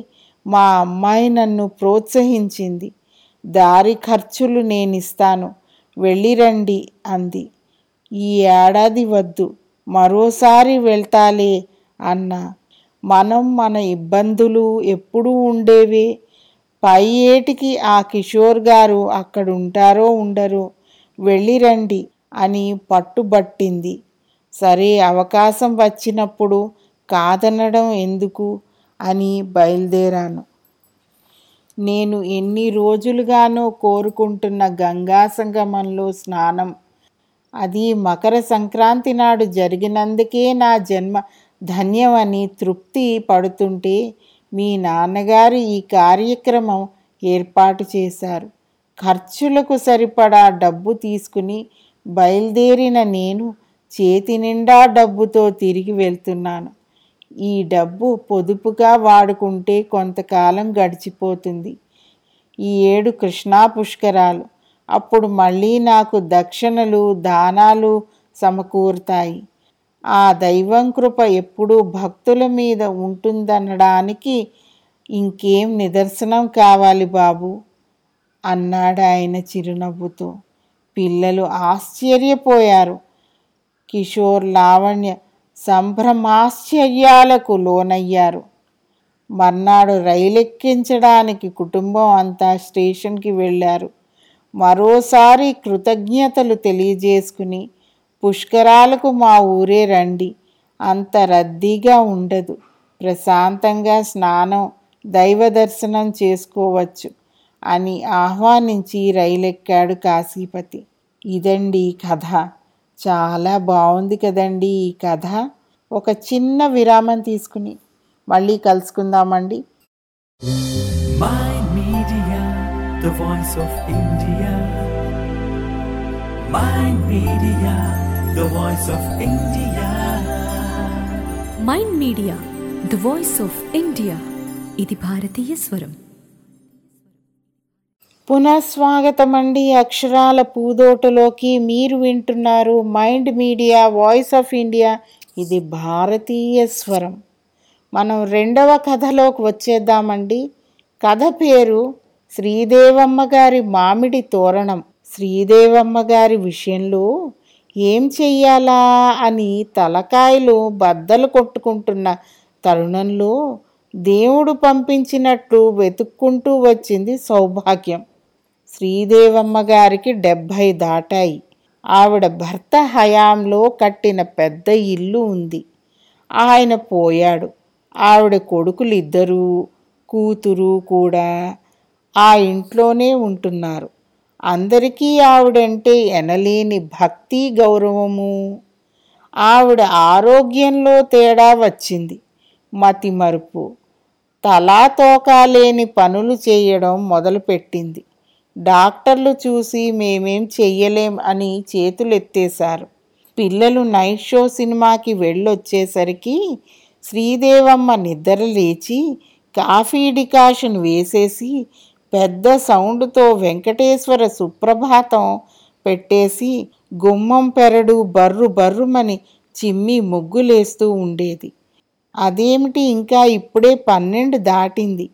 మా అమ్మాయి నన్ను ప్రోత్సహించింది దారి ఖర్చులు నేనిస్తాను వెళ్ళిరండి అంది ఈ ఏడాది వద్దు మరోసారి వెళ్తాలే అన్నా మనం మన ఇబ్బందులు ఎప్పుడూ ఉండేవే పై ఏటికి ఆ కిషోర్ గారు అక్కడ ఉంటారో ఉండరో వెళ్ళిరండి అని పట్టుబట్టింది సరే అవకాశం వచ్చినప్పుడు కాదనడం ఎందుకు అని బయలుదేరాను నేను ఎన్ని రోజులుగానో కోరుకుంటున్న గంగా సంగమంలో స్నానం అది మకర సంక్రాంతి నాడు జరిగినందుకే నా జన్మ ధన్యమని తృప్తి పడుతుంటే మీ నాన్నగారు ఈ కార్యక్రమం ఏర్పాటు చేశారు ఖర్చులకు సరిపడా డబ్బు తీసుకుని బయలుదేరిన నేను చేతి నిండా డబ్బుతో తిరిగి వెళ్తున్నాను ఈ డబ్బు పొదుపుగా వాడుకుంటే కొంతకాలం గడిచిపోతుంది ఈ ఏడు కృష్ణా పుష్కరాలు అప్పుడు మళ్ళీ నాకు దక్షిణలు దానాలు సమకూరుతాయి ఆ దైవం కృప ఎప్పుడూ భక్తుల మీద ఉంటుందనడానికి ఇంకేం నిదర్శనం కావాలి బాబు అన్నాడు ఆయన చిరునవ్వుతో పిల్లలు ఆశ్చర్యపోయారు కిషోర్ లావణ్య సంభ్రమాశ్చర్యాలకు లోనయ్యారు మర్నాడు రైలెక్కించడానికి కుటుంబం అంతా స్టేషన్కి వెళ్ళారు మరోసారి కృతజ్ఞతలు తెలియజేసుకుని పుష్కరాలకు మా ఊరే రండి అంత రద్దీగా ఉండదు ప్రశాంతంగా స్నానం దైవ దర్శనం చేసుకోవచ్చు అని ఆహ్వానించి రైలెక్కాడు కాశీపతి ఇదండి కథ చాలా బాగుంది కదండి ఈ కథ ఒక చిన్న విరామం తీసుకుని మళ్ళీ కలుసుకుందామండి Mind Media, the voice of India. Mind Media, the voice of India. Mind Media the voice of India ఇది భారతీయ స్వరం పునఃస్వాగతం అండి అక్షరాల పూదోటలోకి మీరు వింటున్నారు Mind Media voice of India ఇది భారతీయ స్వరం మనం రెండవ కథలోకి వచ్చేద్దామండి కథ పేరు శ్రీదేవమ్మ గారి మామిడి తోరణం శ్రీదేవమ్మ గారి విషయంలో ఏం చెయ్యాలా అని తలకాయలు బద్దలు కొట్టుకుంటున్న తరుణంలో దేవుడు పంపించినట్లు వెతుక్కుంటూ వచ్చింది సౌభాగ్యం శ్రీదేవమ్మ గారికి డెబ్భై దాటాయి ఆవిడ భర్త హయాంలో కట్టిన పెద్ద ఇల్లు ఉంది ఆయన పోయాడు ఆవిడ కొడుకులు ఇద్దరూ కూతురు కూడా ఆ ఇంట్లోనే ఉంటున్నారు అందరికీ ఆవిడంటే ఎనలేని భక్తి గౌరవము ఆవిడ ఆరోగ్యంలో తేడా వచ్చింది మతి మరుపు తలా తోకా లేని పనులు చేయడం మొదలుపెట్టింది డాక్టర్లు చూసి మేమేం చెయ్యలేం అని చేతులెత్తేశారు పిల్లలు నైట్ షో సినిమాకి వెళ్ళొచ్చేసరికి శ్రీదేవమ్మ నిద్ర లేచి కాఫీ డికాషన్ వేసేసి పెద్ద సౌండ్తో వెంకటేశ్వర సుప్రభాతం పెట్టేసి గుమ్మం పెరడు బర్రు బర్రుమని చిమ్మి ముగ్గులేస్తూ ఉండేది అదేమిటి ఇంకా ఇప్పుడే పన్నెండు దాటింది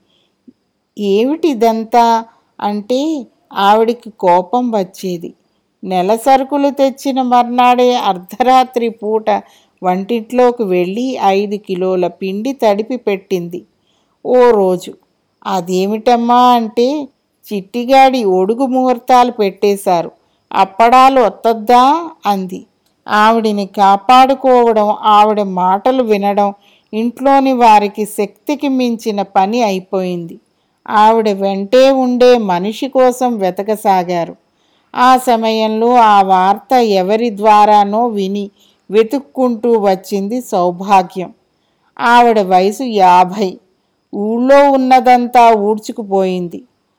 ఏమిటి ఇదంతా అంటే ఆవిడికి కోపం వచ్చేది నెల సరుకులు తెచ్చిన మర్నాడే అర్ధరాత్రి పూట వంటింట్లోకి వెళ్ళి ఐదు కిలోల పిండి తడిపి పెట్టింది ఓ రోజు అదేమిటమ్మా అంటే చిట్టిగాడి ఒడుగు ముహూర్తాలు పెట్టేశారు అప్పడాలు వత్తద్దా అంది ఆవిడిని కాపాడుకోవడం ఆవిడ మాటలు వినడం ఇంట్లోని వారికి శక్తికి మించిన పని అయిపోయింది ఆవిడ వెంటే ఉండే మనిషి కోసం వెతకసాగారు ఆ సమయంలో ఆ వార్త ఎవరి ద్వారానో విని వెతుక్కుంటూ వచ్చింది సౌభాగ్యం ఆవిడ వయసు యాభై ఊళ్ళో ఉన్నదంతా ఊడ్చుకుపోయింది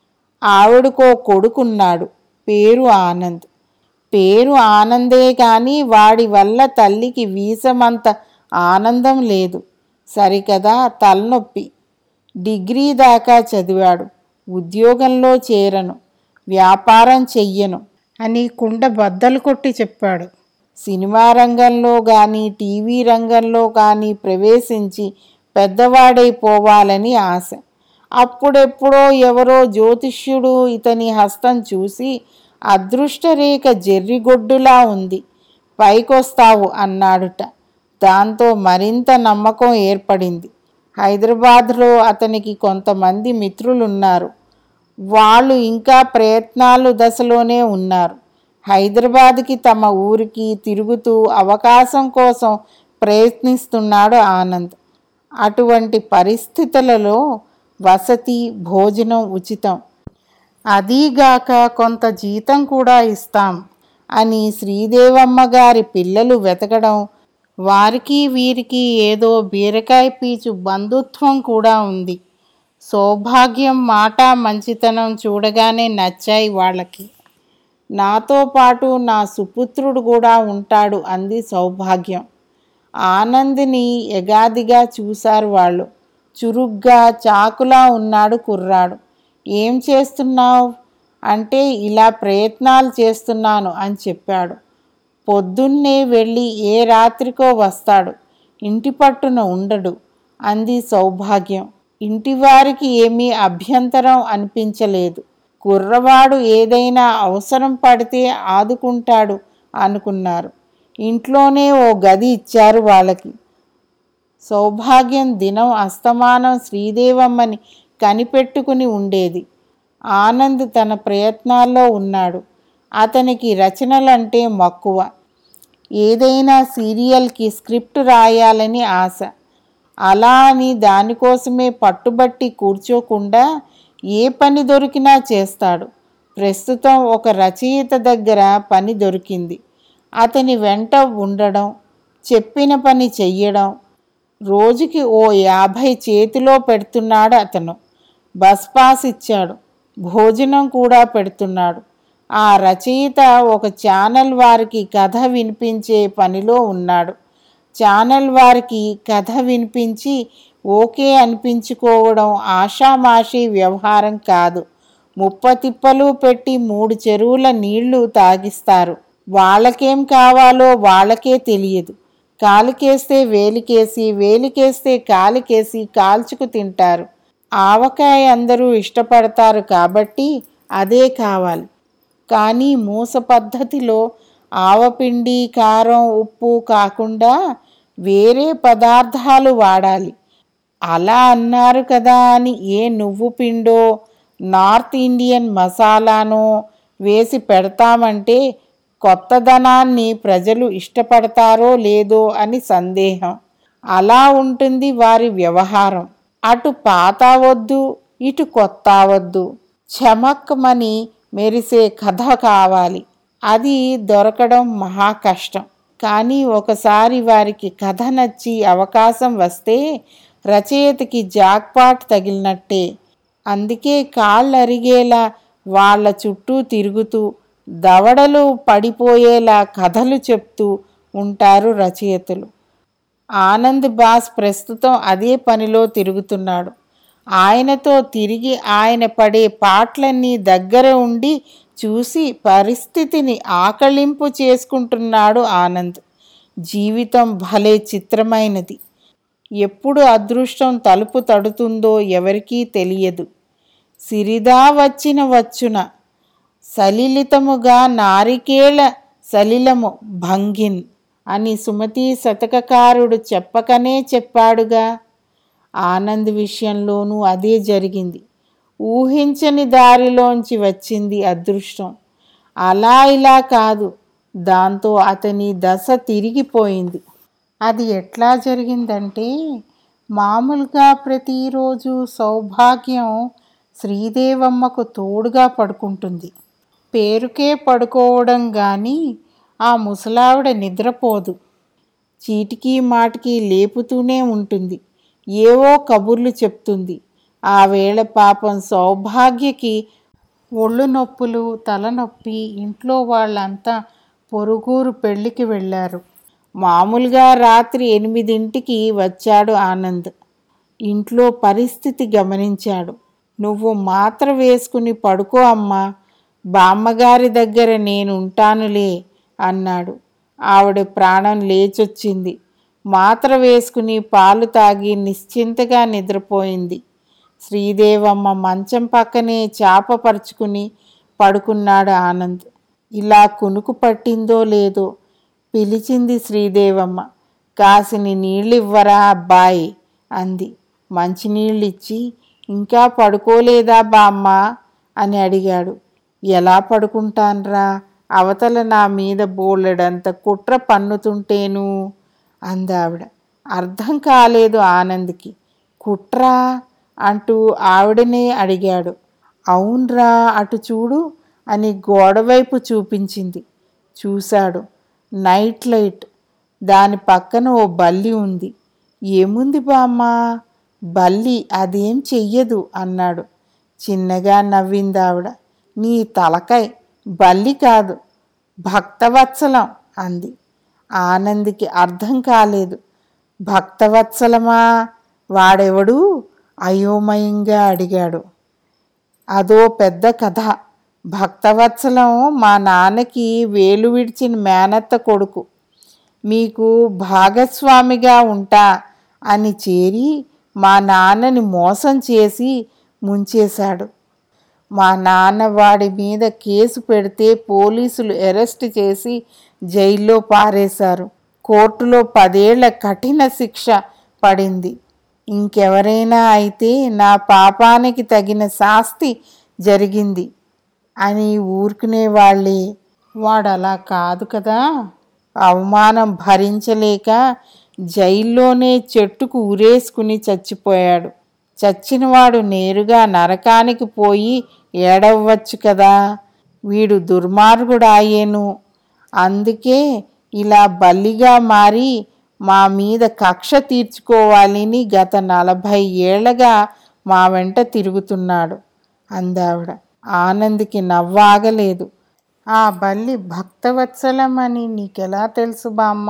ఆవిడకో కొడుకున్నాడు పేరు ఆనంద్ పేరు ఆనందే కానీ వాడి వల్ల తల్లికి వీసమంత ఆనందం లేదు సరికదా తలనొప్పి డిగ్రీ దాకా చదివాడు ఉద్యోగంలో చేరను వ్యాపారం చెయ్యను అని కుండ బద్దలు కొట్టి చెప్పాడు సినిమా రంగంలో కానీ టీవీ రంగంలో కానీ ప్రవేశించి పెద్దవాడైపోవాలని ఆశ అప్పుడెప్పుడో ఎవరో జ్యోతిష్యుడు ఇతని హస్తం చూసి అదృష్టరేఖ జెర్రిగొడ్డులా ఉంది పైకొస్తావు అన్నాడుట దాంతో మరింత నమ్మకం ఏర్పడింది హైదరాబాద్లో అతనికి కొంతమంది మిత్రులున్నారు వాళ్ళు ఇంకా ప్రయత్నాలు దశలోనే ఉన్నారు హైదరాబాద్కి తమ ఊరికి తిరుగుతూ అవకాశం కోసం ప్రయత్నిస్తున్నాడు ఆనంద్ అటువంటి పరిస్థితులలో వసతి భోజనం ఉచితం అదీగాక కొంత జీతం కూడా ఇస్తాం అని శ్రీదేవమ్మ గారి పిల్లలు వెతకడం వారికి వీరికి ఏదో బీరకాయ పీచు బంధుత్వం కూడా ఉంది సౌభాగ్యం మాట మంచితనం చూడగానే నచ్చాయి వాళ్ళకి నాతో పాటు నా సుపుత్రుడు కూడా ఉంటాడు అంది సౌభాగ్యం ఆనందిని ఎగాదిగా చూశారు వాళ్ళు చురుగ్గా చాకులా ఉన్నాడు కుర్రాడు ఏం చేస్తున్నావు అంటే ఇలా ప్రయత్నాలు చేస్తున్నాను అని చెప్పాడు పొద్దున్నే వెళ్ళి ఏ రాత్రికో వస్తాడు ఇంటి పట్టున ఉండడు అంది సౌభాగ్యం ఇంటివారికి ఏమీ అభ్యంతరం అనిపించలేదు కుర్రవాడు ఏదైనా అవసరం పడితే ఆదుకుంటాడు అనుకున్నారు ఇంట్లోనే ఓ గది ఇచ్చారు వాళ్ళకి సౌభాగ్యం దినం అస్తమానం శ్రీదేవమ్మని కనిపెట్టుకుని ఉండేది ఆనంద్ తన ప్రయత్నాల్లో ఉన్నాడు అతనికి రచనలంటే మక్కువ ఏదైనా సీరియల్కి స్క్రిప్ట్ రాయాలని ఆశ అలా అని దానికోసమే పట్టుబట్టి కూర్చోకుండా ఏ పని దొరికినా చేస్తాడు ప్రస్తుతం ఒక రచయిత దగ్గర పని దొరికింది అతని వెంట ఉండడం చెప్పిన పని చెయ్యడం రోజుకి ఓ యాభై చేతిలో పెడుతున్నాడు అతను బస్ పాస్ ఇచ్చాడు భోజనం కూడా పెడుతున్నాడు ఆ రచయిత ఒక ఛానల్ వారికి కథ వినిపించే పనిలో ఉన్నాడు ఛానల్ వారికి కథ వినిపించి ఓకే అనిపించుకోవడం ఆషామాషి వ్యవహారం కాదు ముప్పతిప్పలు పెట్టి మూడు చెరువుల నీళ్లు తాగిస్తారు వాళ్ళకేం కావాలో వాళ్ళకే తెలియదు కాలికేస్తే వేలికేసి వేలికేస్తే కాలికేసి కాల్చుకు తింటారు ఆవకాయ అందరూ ఇష్టపడతారు కాబట్టి అదే కావాలి కానీ మూస పద్ధతిలో ఆవపిండి కారం ఉప్పు కాకుండా వేరే పదార్థాలు వాడాలి అలా అన్నారు కదా అని ఏ నువ్వు పిండో నార్త్ ఇండియన్ మసాలానో వేసి పెడతామంటే కొత్తదనాన్ని ప్రజలు ఇష్టపడతారో లేదో అని సందేహం అలా ఉంటుంది వారి వ్యవహారం అటు పాత వద్దు ఇటు కొత్త వద్దు చమక్కమని మెరిసే కథ కావాలి అది దొరకడం మహా కష్టం కానీ ఒకసారి వారికి కథ నచ్చి అవకాశం వస్తే రచయితకి జాక్పాట్ తగిలినట్టే అందుకే కాళ్ళు అరిగేలా వాళ్ళ చుట్టూ తిరుగుతూ దవడలు పడిపోయేలా కథలు చెప్తూ ఉంటారు రచయితలు ఆనంద్ బాస్ ప్రస్తుతం అదే పనిలో తిరుగుతున్నాడు ఆయనతో తిరిగి ఆయన పడే పాటలన్నీ దగ్గర ఉండి చూసి పరిస్థితిని ఆకళింపు చేసుకుంటున్నాడు ఆనంద్ జీవితం భలే చిత్రమైనది ఎప్పుడు అదృష్టం తలుపు తడుతుందో ఎవరికీ తెలియదు సిరిదా వచ్చిన వచ్చున సలిలితముగా నారికేళ సలిలము భంగిన్ అని సుమతి శతకకారుడు చెప్పకనే చెప్పాడుగా ఆనంద్ విషయంలోనూ అదే జరిగింది ఊహించని దారిలోంచి వచ్చింది అదృష్టం అలా ఇలా కాదు దాంతో అతని దశ తిరిగిపోయింది అది ఎట్లా జరిగిందంటే మామూలుగా ప్రతిరోజు సౌభాగ్యం శ్రీదేవమ్మకు తోడుగా పడుకుంటుంది పేరుకే పడుకోవడం కానీ ఆ ముసలావిడ నిద్రపోదు చీటికి మాటికి లేపుతూనే ఉంటుంది ఏవో కబుర్లు చెప్తుంది ఆ వేళ పాపం సౌభాగ్యకి ఒళ్ళు నొప్పులు తలనొప్పి ఇంట్లో వాళ్ళంతా పొరుగురు పెళ్ళికి వెళ్ళారు మామూలుగా రాత్రి ఎనిమిదింటికి వచ్చాడు ఆనంద్ ఇంట్లో పరిస్థితి గమనించాడు నువ్వు మాత్ర వేసుకుని పడుకో అమ్మా బామ్మగారి దగ్గర నేను ఉంటానులే అన్నాడు ఆవిడ ప్రాణం లేచొచ్చింది మాత్ర వేసుకుని పాలు తాగి నిశ్చింతగా నిద్రపోయింది శ్రీదేవమ్మ మంచం పక్కనే చాప పరుచుకుని పడుకున్నాడు ఆనంద్ ఇలా కునుకు పట్టిందో లేదో పిలిచింది శ్రీదేవమ్మ కాసిని నీళ్ళివ్వరా అబ్బాయి అంది మంచినీళ్ళిచ్చి ఇంకా పడుకోలేదా బామ్మ అని అడిగాడు ఎలా పడుకుంటాన్రా అవతల నా మీద బోలెడంత కుట్ర పన్నుతుంటేను అందావిడ అర్థం కాలేదు ఆనంద్కి కుట్రా అంటూ ఆవిడనే అడిగాడు అవునరా అటు చూడు అని గోడవైపు చూపించింది చూశాడు నైట్ లైట్ దాని పక్కన ఓ బల్లి ఉంది ఏముంది బామ్మ బల్లి అదేం చెయ్యదు అన్నాడు చిన్నగా నవ్వింది ఆవిడ నీ తలకాయ్ బల్లి కాదు భక్తవత్సలం అంది ఆనంద్కి అర్థం కాలేదు భక్తవత్సలమా వాడెవడు అయోమయంగా అడిగాడు అదో పెద్ద కథ భక్తవత్సలం మా నాన్నకి వేలు విడిచిన మేనత్త కొడుకు మీకు భాగస్వామిగా ఉంటా అని చేరి మా నాన్నని మోసం చేసి ముంచేశాడు మా నాన్న వాడి మీద కేసు పెడితే పోలీసులు అరెస్ట్ చేసి జైల్లో పారేశారు కోర్టులో పదేళ్ల కఠిన శిక్ష పడింది ఇంకెవరైనా అయితే నా పాపానికి తగిన శాస్తి జరిగింది అని ఊరుకునేవాళ్ళే వాడు అలా కాదు కదా అవమానం భరించలేక జైల్లోనే చెట్టుకు ఉరేసుకుని చచ్చిపోయాడు చచ్చినవాడు నేరుగా నరకానికి పోయి ఏడవ్వచ్చు కదా వీడు దుర్మార్గుడాయేను అందుకే ఇలా బల్లిగా మారి మా మీద కక్ష తీర్చుకోవాలని గత నలభై ఏళ్లగా మా వెంట తిరుగుతున్నాడు అందావిడ ఆనంద్కి నవ్వాగలేదు ఆ బల్లి భక్తవత్సలం అని నీకెలా తెలుసు బామ్మ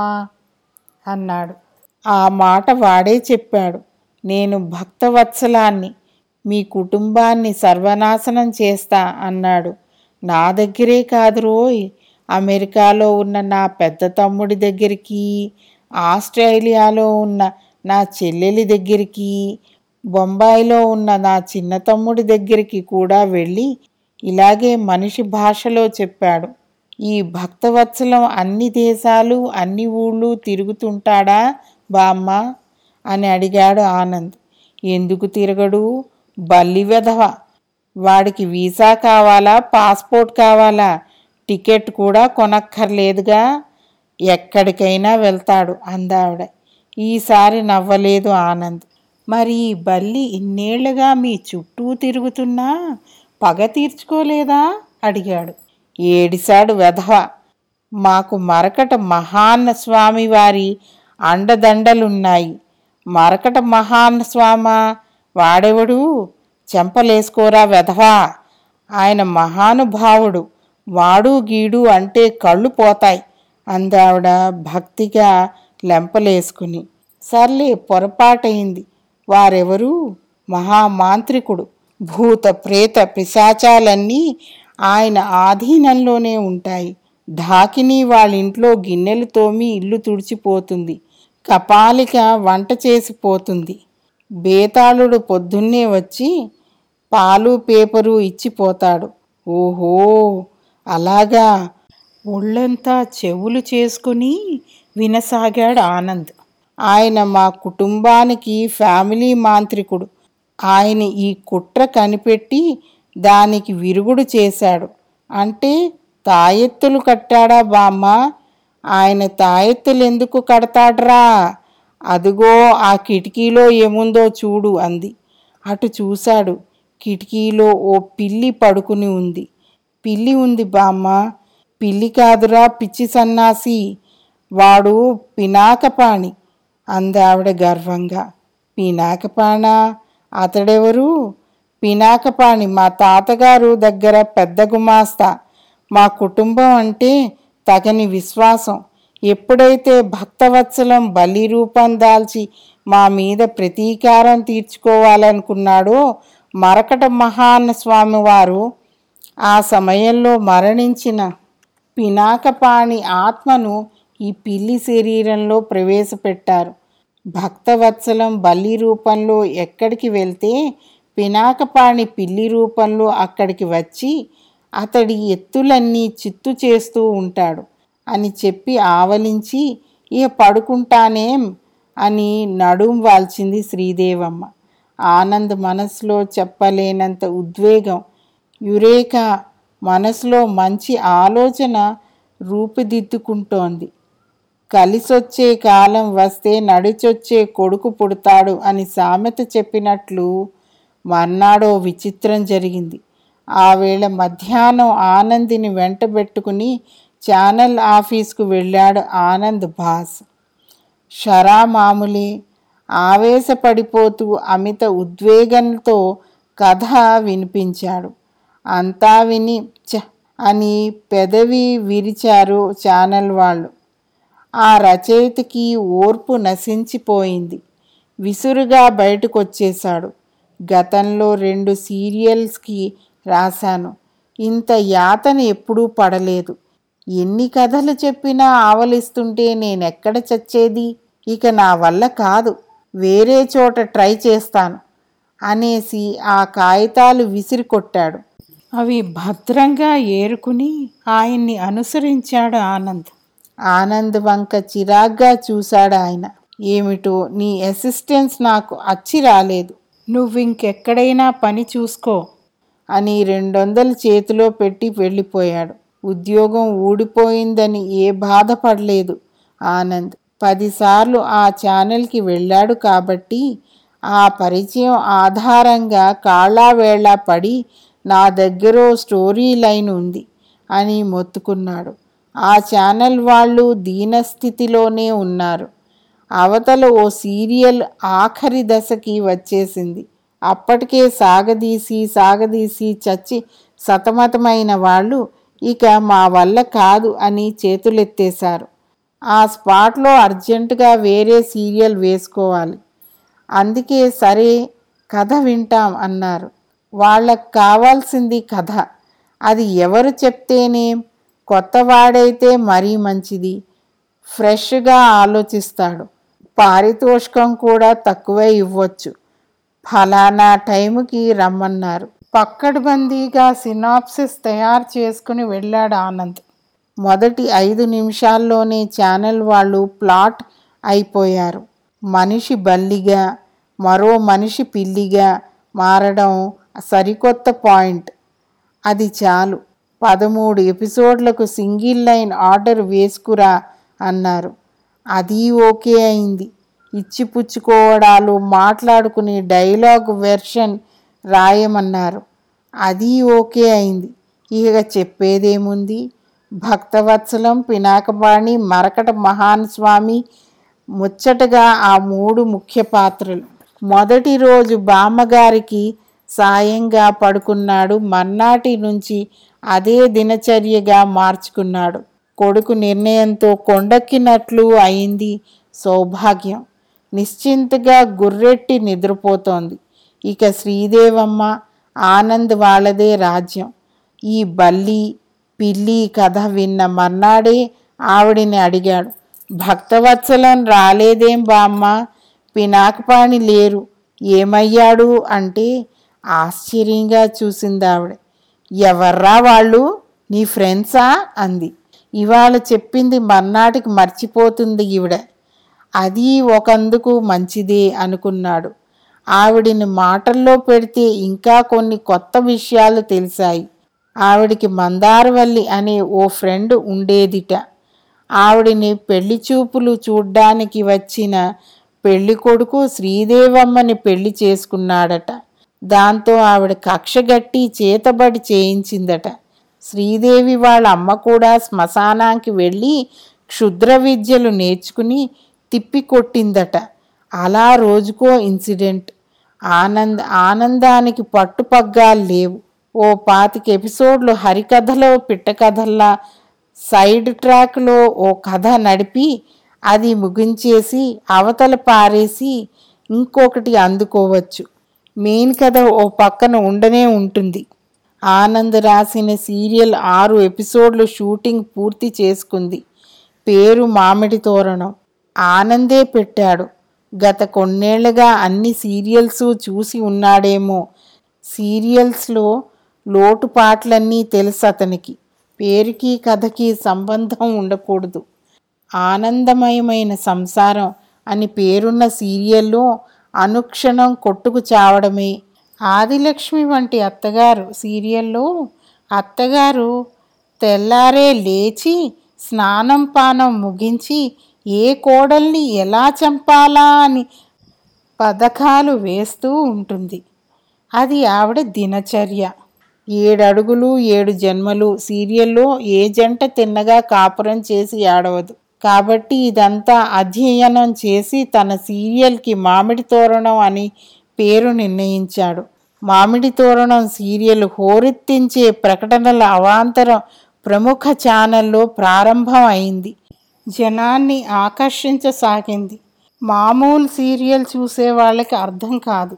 అన్నాడు ఆ మాట వాడే చెప్పాడు నేను భక్తవత్సలాన్ని మీ కుటుంబాన్ని సర్వనాశనం చేస్తా అన్నాడు నా దగ్గరే కాదు రోయ్ అమెరికాలో ఉన్న నా పెద్ద తమ్ముడి దగ్గరికి ఆస్ట్రేలియాలో ఉన్న నా చెల్లెలి దగ్గరికి బొంబాయిలో ఉన్న నా చిన్న తమ్ముడి దగ్గరికి కూడా వెళ్ళి ఇలాగే మనిషి భాషలో చెప్పాడు ఈ భక్తవత్సలం అన్ని దేశాలు అన్ని ఊళ్ళు తిరుగుతుంటాడా బామ్మ అని అడిగాడు ఆనంద్ ఎందుకు తిరగడు బల్లి వెధవ వాడికి వీసా కావాలా పాస్పోర్ట్ కావాలా టికెట్ కూడా కొనక్కర్లేదుగా ఎక్కడికైనా వెళ్తాడు అందావిడ ఈసారి నవ్వలేదు ఆనంద్ మరి ఈ బల్లి ఇన్నేళ్లుగా మీ చుట్టూ తిరుగుతున్నా పగ తీర్చుకోలేదా అడిగాడు ఏడిశాడు వెధవ మాకు మరకట మహాన్న స్వామి వారి అండదండలున్నాయి మరకట మహాన్న స్వామ వాడెవడు చెంపలేసుకోరా వెధవా ఆయన మహానుభావుడు వాడు గీడు అంటే కళ్ళు పోతాయి అందావిడ భక్తిగా లెంపలేసుకుని సర్లే పొరపాటయింది వారెవరు మహామాంత్రికుడు భూత ప్రేత పిశాచాలన్నీ ఆయన ఆధీనంలోనే ఉంటాయి ఢాకిని వాళ్ళ ఇంట్లో గిన్నెలు తోమి ఇల్లు తుడిచిపోతుంది కపాలిక వంట చేసిపోతుంది బేతాళుడు పొద్దున్నే వచ్చి పాలు పేపరు ఇచ్చిపోతాడు ఓహో అలాగా ఒళ్ళంతా చెవులు చేసుకుని వినసాగాడు ఆనంద్ ఆయన మా కుటుంబానికి ఫ్యామిలీ మాంత్రికుడు ఆయన ఈ కుట్ర కనిపెట్టి దానికి విరుగుడు చేశాడు అంటే తాయెత్తులు కట్టాడా బామ్మ ఆయన తాయెత్తులు ఎందుకు కడతాడ్రా అదిగో ఆ కిటికీలో ఏముందో చూడు అంది అటు చూశాడు కిటికీలో ఓ పిల్లి పడుకుని ఉంది పిల్లి ఉంది బామ్మ పిల్లి కాదురా పిచ్చి సన్నాసి వాడు పినాకపాణి అంది ఆవిడ గర్వంగా పినాకపాణా అతడెవరు పినాకపాణి మా తాతగారు దగ్గర పెద్ద గుమాస్తా మా కుటుంబం అంటే తగని విశ్వాసం ఎప్పుడైతే భక్తవత్సలం బలి రూపం దాల్చి మా మీద ప్రతీకారం తీర్చుకోవాలనుకున్నాడో మరకట మహాన్న స్వామివారు ఆ సమయంలో మరణించిన పినాకపాణి ఆత్మను ఈ పిల్లి శరీరంలో ప్రవేశపెట్టారు భక్తవత్సలం బలి రూపంలో ఎక్కడికి వెళ్తే పినాకపాణి పిల్లి రూపంలో అక్కడికి వచ్చి అతడి ఎత్తులన్నీ చిత్తు చేస్తూ ఉంటాడు అని చెప్పి ఆవలించి ఇక పడుకుంటానేం అని నడుం వాల్చింది శ్రీదేవమ్మ ఆనంద్ మనసులో చెప్పలేనంత ఉద్వేగం యురేక మనసులో మంచి ఆలోచన రూపుదిద్దుకుంటోంది కలిసొచ్చే కాలం వస్తే నడిచొచ్చే కొడుకు పుడతాడు అని సామెత చెప్పినట్లు మర్నాడో విచిత్రం జరిగింది ఆ వేళ మధ్యాహ్నం ఆనందిని వెంటబెట్టుకుని ఛానల్ ఆఫీస్కు వెళ్ళాడు ఆనంద్ భాస్ షరా మామూలే ఆవేశపడిపోతూ అమిత ఉద్వేగంతో కథ వినిపించాడు అంతా విని చ అని పెదవి విరిచారు ఛానల్ వాళ్ళు ఆ రచయితకి ఓర్పు నశించిపోయింది విసురుగా బయటకు వచ్చేశాడు గతంలో రెండు సీరియల్స్కి రాశాను ఇంత యాతన ఎప్పుడూ పడలేదు ఎన్ని కథలు చెప్పినా ఆవలిస్తుంటే నేనెక్కడ చచ్చేది ఇక నా వల్ల కాదు వేరే చోట ట్రై చేస్తాను అనేసి ఆ కాగితాలు విసిరి కొట్టాడు అవి భద్రంగా ఏరుకుని ఆయన్ని అనుసరించాడు ఆనంద్ ఆనంద్ వంక చిరాగ్గా చూశాడు ఆయన ఏమిటో నీ అసిస్టెన్స్ నాకు అచ్చి రాలేదు నువ్వు ఇంకెక్కడైనా పని చూసుకో అని రెండొందలు చేతిలో పెట్టి వెళ్ళిపోయాడు ఉద్యోగం ఊడిపోయిందని ఏ బాధపడలేదు ఆనంద్ పదిసార్లు ఆ ఛానల్కి వెళ్ళాడు కాబట్టి ఆ పరిచయం ఆధారంగా కాళ్ళావేళ పడి నా దగ్గర స్టోరీ లైన్ ఉంది అని మొత్తుకున్నాడు ఆ ఛానల్ వాళ్ళు దీనస్థితిలోనే ఉన్నారు అవతల ఓ సీరియల్ ఆఖరి దశకి వచ్చేసింది అప్పటికే సాగదీసి సాగదీసి చచ్చి సతమతమైన వాళ్ళు ఇక మా వల్ల కాదు అని చేతులెత్తేశారు ఆ స్పాట్లో అర్జెంటుగా వేరే సీరియల్ వేసుకోవాలి అందుకే సరే కథ వింటాం అన్నారు వాళ్ళకు కావాల్సింది కథ అది ఎవరు చెప్తేనేం కొత్తవాడైతే మరీ మంచిది ఫ్రెష్గా ఆలోచిస్తాడు పారితోషికం కూడా తక్కువే ఇవ్వచ్చు ఫలానా టైంకి రమ్మన్నారు పక్కడ్బందీగా సినాప్సిస్ తయారు చేసుకుని వెళ్ళాడు ఆనంద్ మొదటి ఐదు నిమిషాల్లోనే ఛానల్ వాళ్ళు ప్లాట్ అయిపోయారు మనిషి బల్లిగా మరో మనిషి పిల్లిగా మారడం సరికొత్త పాయింట్ అది చాలు పదమూడు ఎపిసోడ్లకు సింగిల్ లైన్ ఆర్డర్ వేసుకురా అన్నారు అది ఓకే అయింది ఇచ్చిపుచ్చుకోవడాలు మాట్లాడుకుని డైలాగ్ వెర్షన్ రాయమన్నారు అది ఓకే అయింది ఇక చెప్పేదేముంది భక్తవత్సలం పినాకపాణి మరకట మహాన్ స్వామి ముచ్చటగా ఆ మూడు ముఖ్య పాత్రలు మొదటి రోజు బామ్మగారికి సాయంగా పడుకున్నాడు మర్నాటి నుంచి అదే దినచర్యగా మార్చుకున్నాడు కొడుకు నిర్ణయంతో కొండెక్కినట్లు అయింది సౌభాగ్యం నిశ్చింతగా గుర్రెట్టి నిద్రపోతోంది ఇక శ్రీదేవమ్మ ఆనంద్ వాళ్ళదే రాజ్యం ఈ బల్లి పిల్లి కథ విన్న మర్నాడే ఆవిడిని అడిగాడు భక్తవత్సలం రాలేదేం బామ్మ పినాకపాణి లేరు ఏమయ్యాడు అంటే ఆశ్చర్యంగా చూసింది ఆవిడ ఎవర్రా వాళ్ళు నీ ఫ్రెండ్సా అంది ఇవాళ చెప్పింది మర్నాటికి మర్చిపోతుంది ఈవిడ అది ఒకందుకు మంచిదే అనుకున్నాడు ఆవిడిని మాటల్లో పెడితే ఇంకా కొన్ని కొత్త విషయాలు తెలిసాయి ఆవిడికి మందారవల్లి అనే ఓ ఫ్రెండ్ ఉండేదిట ఆవిడిని పెళ్లి చూపులు చూడ్డానికి వచ్చిన పెళ్లి కొడుకు శ్రీదేవమ్మని పెళ్లి చేసుకున్నాడట దాంతో ఆవిడ కక్షగట్టి చేతబడి చేయించిందట శ్రీదేవి వాళ్ళ అమ్మ కూడా శ్మశానానికి వెళ్ళి క్షుద్ర విద్యలు నేర్చుకుని తిప్పి కొట్టిందట అలా రోజుకో ఇన్సిడెంట్ ఆనంద్ ఆనందానికి పట్టుపగ్గాలు లేవు ఓ పాతిక ఎపిసోడ్లు హరికథలో పిట్టకథల్లా సైడ్ ట్రాక్లో ఓ కథ నడిపి అది ముగించేసి అవతల పారేసి ఇంకొకటి అందుకోవచ్చు మెయిన్ కథ ఓ పక్కన ఉండనే ఉంటుంది ఆనంద్ రాసిన సీరియల్ ఆరు ఎపిసోడ్లు షూటింగ్ పూర్తి చేసుకుంది పేరు మామిడి తోరణం ఆనందే పెట్టాడు గత కొన్నేళ్లుగా అన్ని సీరియల్స్ చూసి ఉన్నాడేమో సీరియల్స్లో లోటుపాట్లన్నీ తెలుసు అతనికి పేరుకి కథకి సంబంధం ఉండకూడదు ఆనందమయమైన సంసారం అని పేరున్న సీరియల్లో అనుక్షణం కొట్టుకు చావడమే ఆదిలక్ష్మి వంటి అత్తగారు సీరియల్లో అత్తగారు తెల్లారే లేచి స్నానం పానం ముగించి ఏ కోడల్ని ఎలా చంపాలా అని పథకాలు వేస్తూ ఉంటుంది అది ఆవిడ దినచర్య ఏడడుగులు ఏడు జన్మలు సీరియల్లో ఏ జంట తిన్నగా కాపురం చేసి ఆడవదు కాబట్టి ఇదంతా అధ్యయనం చేసి తన సీరియల్కి మామిడి తోరణం అని పేరు నిర్ణయించాడు మామిడి తోరణం సీరియల్ హోరెత్తించే ప్రకటనల అవాంతరం ప్రముఖ ఛానల్లో ప్రారంభం అయింది జనాన్ని ఆకర్షించసాగింది మామూలు సీరియల్ చూసే వాళ్ళకి అర్థం కాదు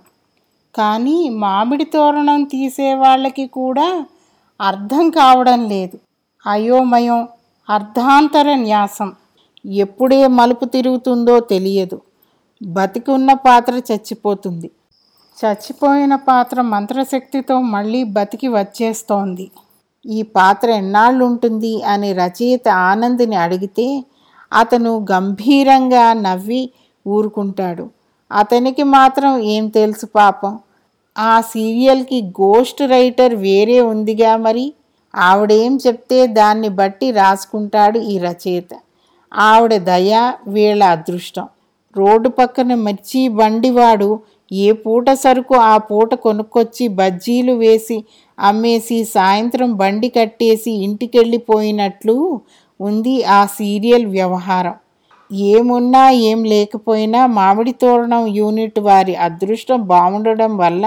కానీ మామిడి తోరణం తీసే వాళ్ళకి కూడా అర్థం కావడం లేదు అయోమయం అర్ధాంతర న్యాసం ఎప్పుడే మలుపు తిరుగుతుందో తెలియదు బతికున్న పాత్ర చచ్చిపోతుంది చచ్చిపోయిన పాత్ర మంత్రశక్తితో మళ్ళీ బతికి వచ్చేస్తోంది ఈ పాత్ర ఎన్నాళ్ళు ఉంటుంది అని రచయిత ఆనంద్ని అడిగితే అతను గంభీరంగా నవ్వి ఊరుకుంటాడు అతనికి మాత్రం ఏం తెలుసు పాపం ఆ సీరియల్కి గోస్ట్ రైటర్ వేరే ఉందిగా మరి ఆవిడేం చెప్తే దాన్ని బట్టి రాసుకుంటాడు ఈ రచయిత ఆవిడ దయ వీళ్ళ అదృష్టం రోడ్డు పక్కన మిర్చి బండివాడు ఏ పూట సరుకు ఆ పూట కొనుక్కొచ్చి బజ్జీలు వేసి అమ్మేసి సాయంత్రం బండి కట్టేసి ఇంటికెళ్ళిపోయినట్లు ఉంది ఆ సీరియల్ వ్యవహారం ఏమున్నా ఏం లేకపోయినా మామిడి తోరణం యూనిట్ వారి అదృష్టం బాగుండడం వల్ల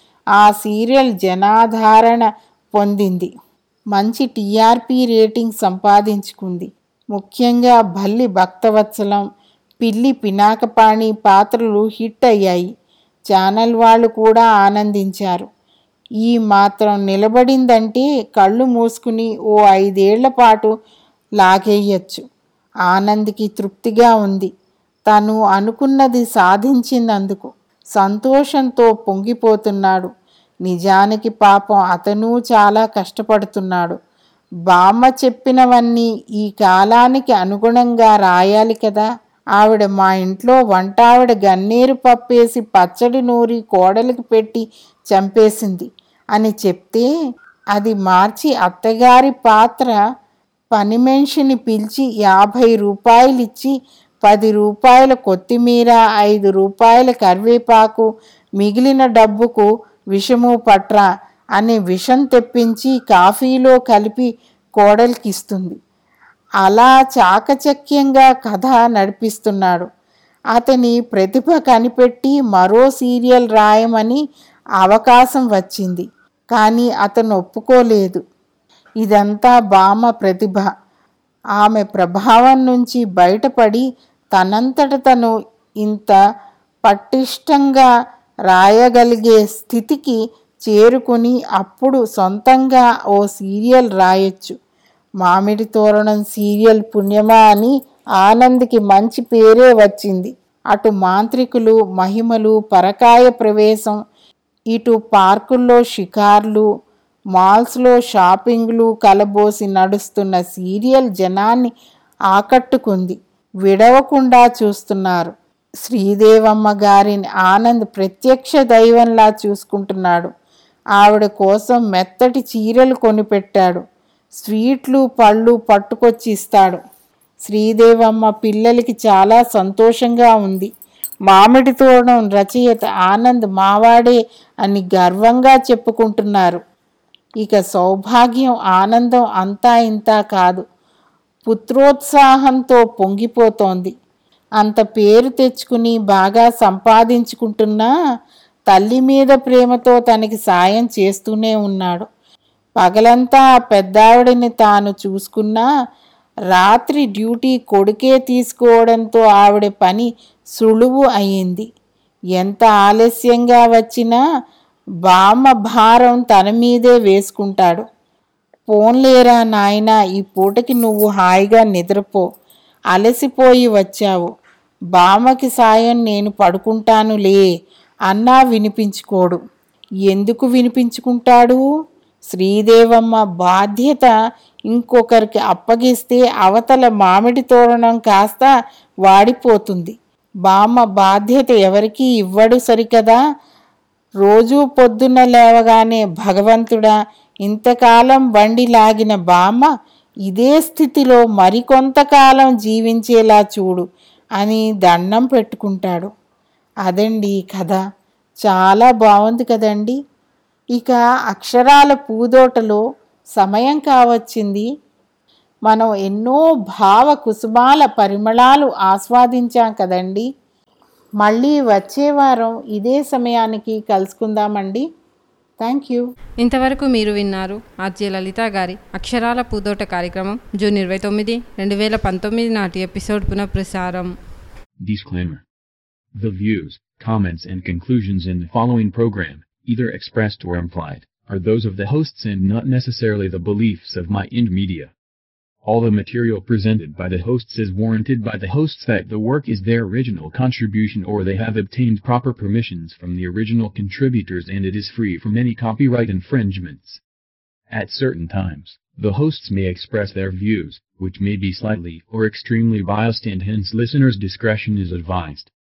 ఆ సీరియల్ జనాధారణ పొందింది మంచి టీఆర్పీ రేటింగ్ సంపాదించుకుంది ముఖ్యంగా భల్లి భక్తవత్సలం పిల్లి పినాకపాణి పాత్రలు హిట్ అయ్యాయి ఛానల్ వాళ్ళు కూడా ఆనందించారు ఈ మాత్రం నిలబడిందంటే కళ్ళు మూసుకుని ఓ ఐదేళ్ల పాటు లాగేయచ్చు ఆనంద్కి తృప్తిగా ఉంది తను అనుకున్నది సాధించినందుకు సంతోషంతో పొంగిపోతున్నాడు నిజానికి పాపం అతను చాలా కష్టపడుతున్నాడు బామ్మ చెప్పినవన్నీ ఈ కాలానికి అనుగుణంగా రాయాలి కదా ఆవిడ మా ఇంట్లో వంటావిడ గన్నేరు పప్పేసి పచ్చడి నూరి కోడలికి పెట్టి చంపేసింది అని చెప్తే అది మార్చి అత్తగారి పాత్ర పని మనిషిని పిలిచి యాభై రూపాయలు ఇచ్చి పది రూపాయల కొత్తిమీర ఐదు రూపాయల కరివేపాకు మిగిలిన డబ్బుకు విషము పట్రా అనే విషం తెప్పించి కాఫీలో కలిపి కోడలికి ఇస్తుంది అలా చాకచక్యంగా కథ నడిపిస్తున్నాడు అతని ప్రతిభ కనిపెట్టి మరో సీరియల్ రాయమని అవకాశం వచ్చింది కానీ అతను ఒప్పుకోలేదు ఇదంతా బామ ప్రతిభ ఆమె ప్రభావం నుంచి బయటపడి తనంతట తను ఇంత పటిష్టంగా రాయగలిగే స్థితికి చేరుకుని అప్పుడు సొంతంగా ఓ సీరియల్ రాయొచ్చు మామిడి తోరణం సీరియల్ పుణ్యమా అని ఆనంద్కి మంచి పేరే వచ్చింది అటు మాంత్రికులు మహిమలు పరకాయ ప్రవేశం ఇటు పార్కుల్లో షికార్లు మాల్స్లో షాపింగ్లు కలబోసి నడుస్తున్న సీరియల్ జనాన్ని ఆకట్టుకుంది విడవకుండా చూస్తున్నారు శ్రీదేవమ్మ గారిని ఆనంద్ ప్రత్యక్ష దైవంలా చూసుకుంటున్నాడు ఆవిడ కోసం మెత్తటి చీరలు కొనిపెట్టాడు స్వీట్లు పళ్ళు పట్టుకొచ్చి ఇస్తాడు శ్రీదేవమ్మ పిల్లలకి చాలా సంతోషంగా ఉంది మామిడి తోరణం రచయిత ఆనంద్ మావాడే అని గర్వంగా చెప్పుకుంటున్నారు ఇక సౌభాగ్యం ఆనందం అంతా ఇంతా కాదు పుత్రోత్సాహంతో పొంగిపోతోంది అంత పేరు తెచ్చుకుని బాగా సంపాదించుకుంటున్నా తల్లి మీద ప్రేమతో తనకి సాయం చేస్తూనే ఉన్నాడు పగలంతా ఆ పెద్దావిడని తాను చూసుకున్నా రాత్రి డ్యూటీ కొడుకే తీసుకోవడంతో ఆవిడ పని సులువు అయింది ఎంత ఆలస్యంగా వచ్చినా బామ్మ భారం తన మీదే వేసుకుంటాడు పోన్లేరా నాయనా ఈ పూటకి నువ్వు హాయిగా నిద్రపో అలసిపోయి వచ్చావు బామ్మకి సాయం నేను పడుకుంటానులే అన్నా వినిపించుకోడు ఎందుకు వినిపించుకుంటాడు శ్రీదేవమ్మ బాధ్యత ఇంకొకరికి అప్పగిస్తే అవతల మామిడి తోరణం కాస్త వాడిపోతుంది బామ్మ బాధ్యత ఎవరికీ ఇవ్వడు సరికదా రోజూ పొద్దున్న లేవగానే భగవంతుడా ఇంతకాలం బండి లాగిన బామ్మ ఇదే స్థితిలో మరికొంతకాలం జీవించేలా చూడు అని దండం పెట్టుకుంటాడు అదండి కథ చాలా బాగుంది కదండి ఇక అక్షరాల పూదోటలో సమయం కావచ్చింది మనం ఎన్నో భావ కుసుమాల పరిమళాలు ఆస్వాదించాం కదండి మళ్ళీ వచ్చే వారం ఇదే సమయానికి కలుసుకుందామండి థ్యాంక్ యూ ఇంతవరకు మీరు విన్నారు ఆర్జే లలిత గారి అక్షరాల పూదోట కార్యక్రమం జూన్ ఇరవై తొమ్మిది రెండు వేల పంతొమ్మిది నాటి ఎపిసోడ్ పునఃప్రసారం Disclaimer. The views, comments and conclusions in the following program, either expressed or implied, are those of the hosts and not necessarily the beliefs of My Ind Media. All the material presented by the hosts is warranted by the hosts that the work is their original contribution or they have obtained proper permissions from the original contributors and it is free from any copyright infringements. At certain times, the hosts may express their views, which may be slightly or extremely biased and hence listeners' discretion is advised.